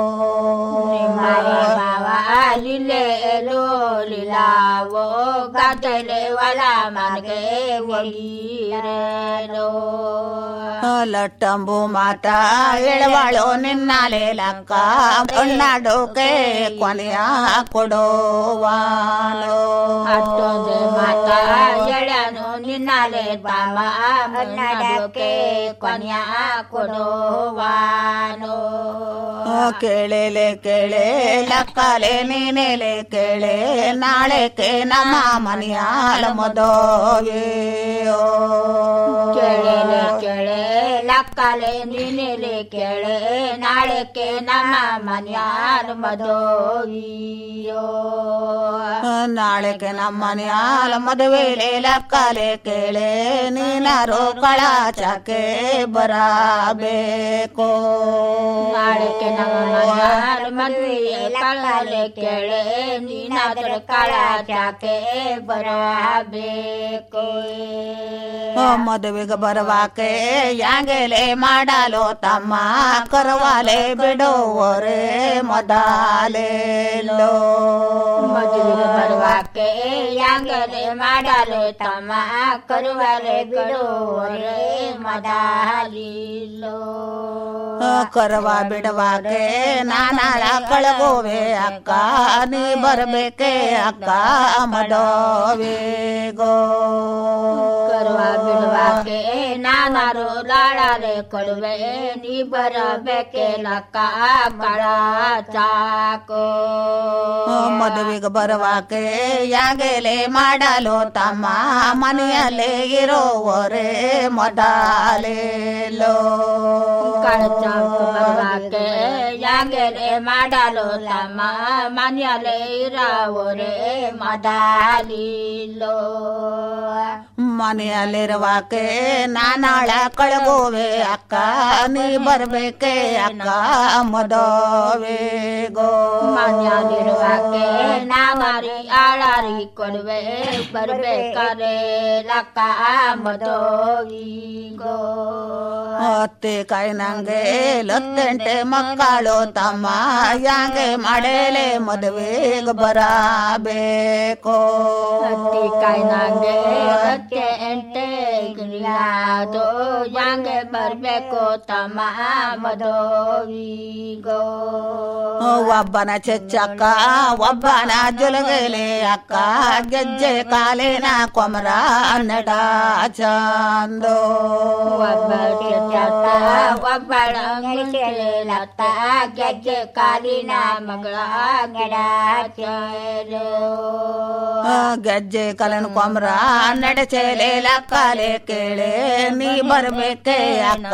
ಬಾವ ಲಿಲೆ ಲೋಲಿಲಾವೋ ಗದ್ದಲೆ ಒಲ ಮನೆಗೆ ಹೋಗಿರೇಲೋ ಲಟ್ಟಂಬು ಮಾತ ಎಳವಾಳು ನಿನ್ನಾಲೆ ಲಕ್ಕ ಬಣ್ಣಡೋಕೆ ಕೊನೆಯ ಕೊಡೋವಾನೋ ಅಷ್ಟೊಂದು ಮಾತ ಎಳನು ನಿನ್ನಲೆ ಬಾಮ ಮನ್ನಡಕ್ಕೆ ಕೊನೆಯ ಕೊಡುವಾನೋ ಕೇಳೆಲೆ ಕೇಳೆ ಲಕ್ಕಲೆ ನೀನೆಲೆ ಕೇಳೆ ನಾಳೆಕೆ ನಮ್ಮ ಮನೆಯಾಲ ಮದೋವೆಯೋ ಕೇಳೆ ಕೇಳೆ ಲಕ್ಕಲೆ ನೀನೆಲೆ ಕೇಳೆ ನಾಳೆಕ್ಕೆ ನಮ್ಮ ಮನೆಯಾಲ ಮದೋವಿಯೋ ನಾಳೆಗೆ ನಮ್ಮ ಮನೆಯಾಲ ಮದುವೆಲೆ ಲಕ್ಕಲೆ ಕೇಳೆ ನೀನಾರು ಕಳಾಚಕ್ಕೆ ಬರಬೇಕು ನಾಳೆಕ್ಕೆ ನಮ್ಮ ಮನೆಯಾಲ ಮದುವೆ ಲಕ್ಕಲೆ ಕೇಳೆ ನೀನಾದ್ರ ಕಳ ಜಾಕೆ ಬರಬೇಕು ಮದುವೆಗೆ ಬರುವಾಕೆ ಯಾಂಗೆಲೆ ಮಾಡಲು ತಮ್ಮ ಕರವಾಲೆ ಬಿಡುವರೆ ಮೊದಲೆಲ್ಲೋ ಮದುವೆಗೆ ಬರುವಾಕೆ ಯಾಂಗಲೆ ಮಾಡಲು ತಮ್ಮ ಕರುವಲೆ ಬಿಡುವರೆ ಮದಾಲಿಲ್ಲೋ ಕರವ ಬಿಡುವಾಗೆ ನಾನಾಳ ಕಳಗೋವೆ ಅಕ್ಕ ನೀ ಬರಬೇಕೆ ಅಕ್ಕ ಮದೋವೆಗೋ ಕರುವ ಬಿಡುವಾಗೆ ನಾನಾರು ಲಾಡಲೆ ಕೊಡುವೆ ನೀ ಬರಬೇಕೆ ಲಕ್ಕ ಕಳ ಚಾಕೋ ಮದುವೆಗೆ ಬರುವಾಕೆ ಯಾಗೆಲೆ ಮಾಡಲು ತಮ್ಮ ಮನೆಯಲ್ಲೇ ಇರೋವರೆ ಮೊದಲೆಲ್ಲೋ ಕಳಚಾಕ ಬರುವಾಗೆ ಯಾಗೆಲೆ ಮಾಡಲು ತಮ್ಮ ಮನೆಯಲ್ಲೇ ಇರವರೆ ಮದಾಲಿಲ್ಲೋ ಮನೆಯಲ್ಲಿರುವಾಕೆ ನಾನಾಳ ಕಳಗೋವೆ ಅಕ್ಕ ನೀ ಬರ್ಬೇಕೆ ಅಕ್ಕ ಮದೋವೆಗೋ ಮನೆಯಲ್ಲಿರುವಾಗೆ ನಾವಾರಿ ಆಳಾರಿ ಕೊಡುವೆ ಬರ್ಬೇಕಾರೆ ಲಕ್ಕ ಮದೋವಿಗೋ ಅತ್ತೆ ಕಾಯಿ ನಂಗೆ ಲತ್ತೆಂಟೆ ಮಕ್ಕಳು ತಮ್ಮ ಯಾಂಗೆ ಮಾಡೇಲೆ ಮದುವೆಗೆ ಬರಬೇಕು ಹತ್ತಿ ಕಾಯಿ ನಂಗೆ ಹತ್ತೆ ಎಂಟೆ ಗಿರಿಯಾದೋ ಯಾಂಗೆ ಬರ್ಬೇಕು ತಮ್ಮ ಮದೋವಿಗೋ ಒಬ್ಬನ ಚೆಚ್ಚಕ್ಕ ಒಬ್ಬನ ಜೊಲಗಲೆ ಅಕ್ಕ ಗೆಜ್ಜೆ ಕಾಲಿನ ಕೊಮರ ನಡ ಚಂದೋ ಒಬ್ಬ ಚತ್ತ ಒಬ್ಬಳ ಲತ್ತ ಗೆಜ್ಜೆ ಕಾಲಿನ ಮಗಳ ಗಿಡ ಚೇರು ಗೆಜ್ಜೆ ಕಲನ್ ಕೊಮರ ನಡೆಚೇಲೆ ಲಕ್ಕಲೆ ಕೇಳೆ ನೀ ಬರ್ಬೇಕೆ ಅಕ್ಕ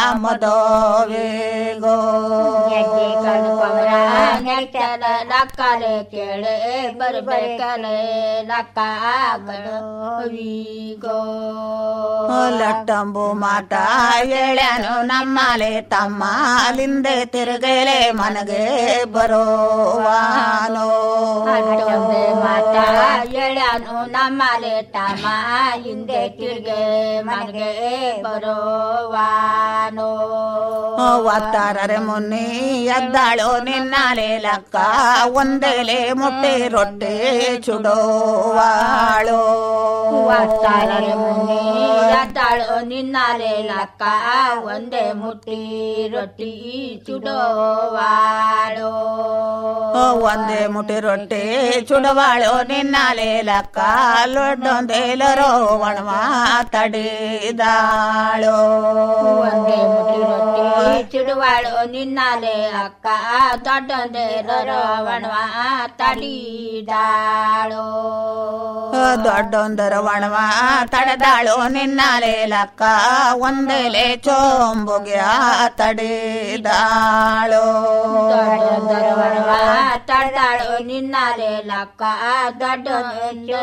ಮದೋವೆಗೋ ಗೆಜ್ಜೆ ಕಣ್ಣು ಕೊಮರ ನೆಟ್ಟದ ಲಕ್ಕಲೆ ಕೇಳೆ ಬರ್ಬೇಕಲೆ ಲಕ್ಕ ಬಡವಿಗೋ ಲಟ್ಟಂಬು ಮಾಟ ಎಳ್ಯಾನು ನಮ್ಮಲೆ ತಮ್ಮ ಅಲಿಂದೆ ತಿರುಗಲೆ ಮನಗೆ ಬರೋವಾನೋ ಅಷ್ಟೊಂದೆ ಮಾತ ಎಳ್ಯಾನು ನಮ್ಮಲೆ ತಮ್ಮ ಹಿಂದೆ ತಿರ್ಗೆ ಮನೆಗೆ ಬರೋವಾನೋ ಒತ್ತಾರರೆ ಮುನ್ನಿ ಎದ್ದಾಳು ನಿನ್ನಾಲೆ ಲಕ್ಕ ಒಂದೇಲೆ ಮುಟ್ಟೆ ರೊಟ್ಟಿ ಚುಡೋವಾಳು ಒತ್ತಾರರೆ ಮುನ್ನಿ ಎದ್ದಾಳು ನಿನ್ನಾಲೆ ಲಕ್ಕ ಒಂದೇ ಮುಟ್ಟಿ ರೊಟ್ಟಿ ಚುಡೋವಾಳು ಒಂದೇ ಮುಟ್ಟಿ ರೊಟ್ಟಿ ಚುಡವಾಳು ನಿನ್ನಾಲೆ ಲಕ್ಕ ಲೊಡ್ಡೊಂದೇಲರೋ ಒಣವ ತಡಿದಾಳು ಒಂದೇ ಮುಟ್ಟಿ ರೊಟ್ಟಿ ಚಿಡುವಾಳು ನಿನ್ನಲೆ ಅಕ್ಕ ದೊಡ್ಡೊಂದೇರ ಒಣವ ತಡಿದಾಳು ದೊಡ್ಡೊಂದರ ಒಣವ ತಡೆದಾಳು ನಿನ್ನಾಲೆ ಲಕ್ಕ ಒಂದೇಲೆ ಚೋಂಬುಗ್ಯ ತಡೆದಾಳು ದೊಡ್ಡೊಂದರ ಒಣವ ತಡೆದಾಳು ನಿನ್ನಲೆ ಲಕ್ಕ ದೊಡ್ಡೊಂದು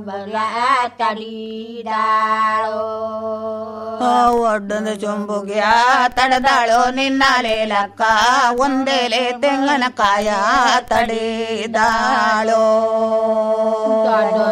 ತಡಿದಾಳು ಒಡ್ಡೊಂದು ಚೊಂಬುಗ್ಯ ತಡೆದಾಳು ನಿನ್ನಾಲೆ ಲಕ್ಕ ಒಂದೇಲೆ ತೆಂಗನಕಾಯ ತಡೆದಾಳು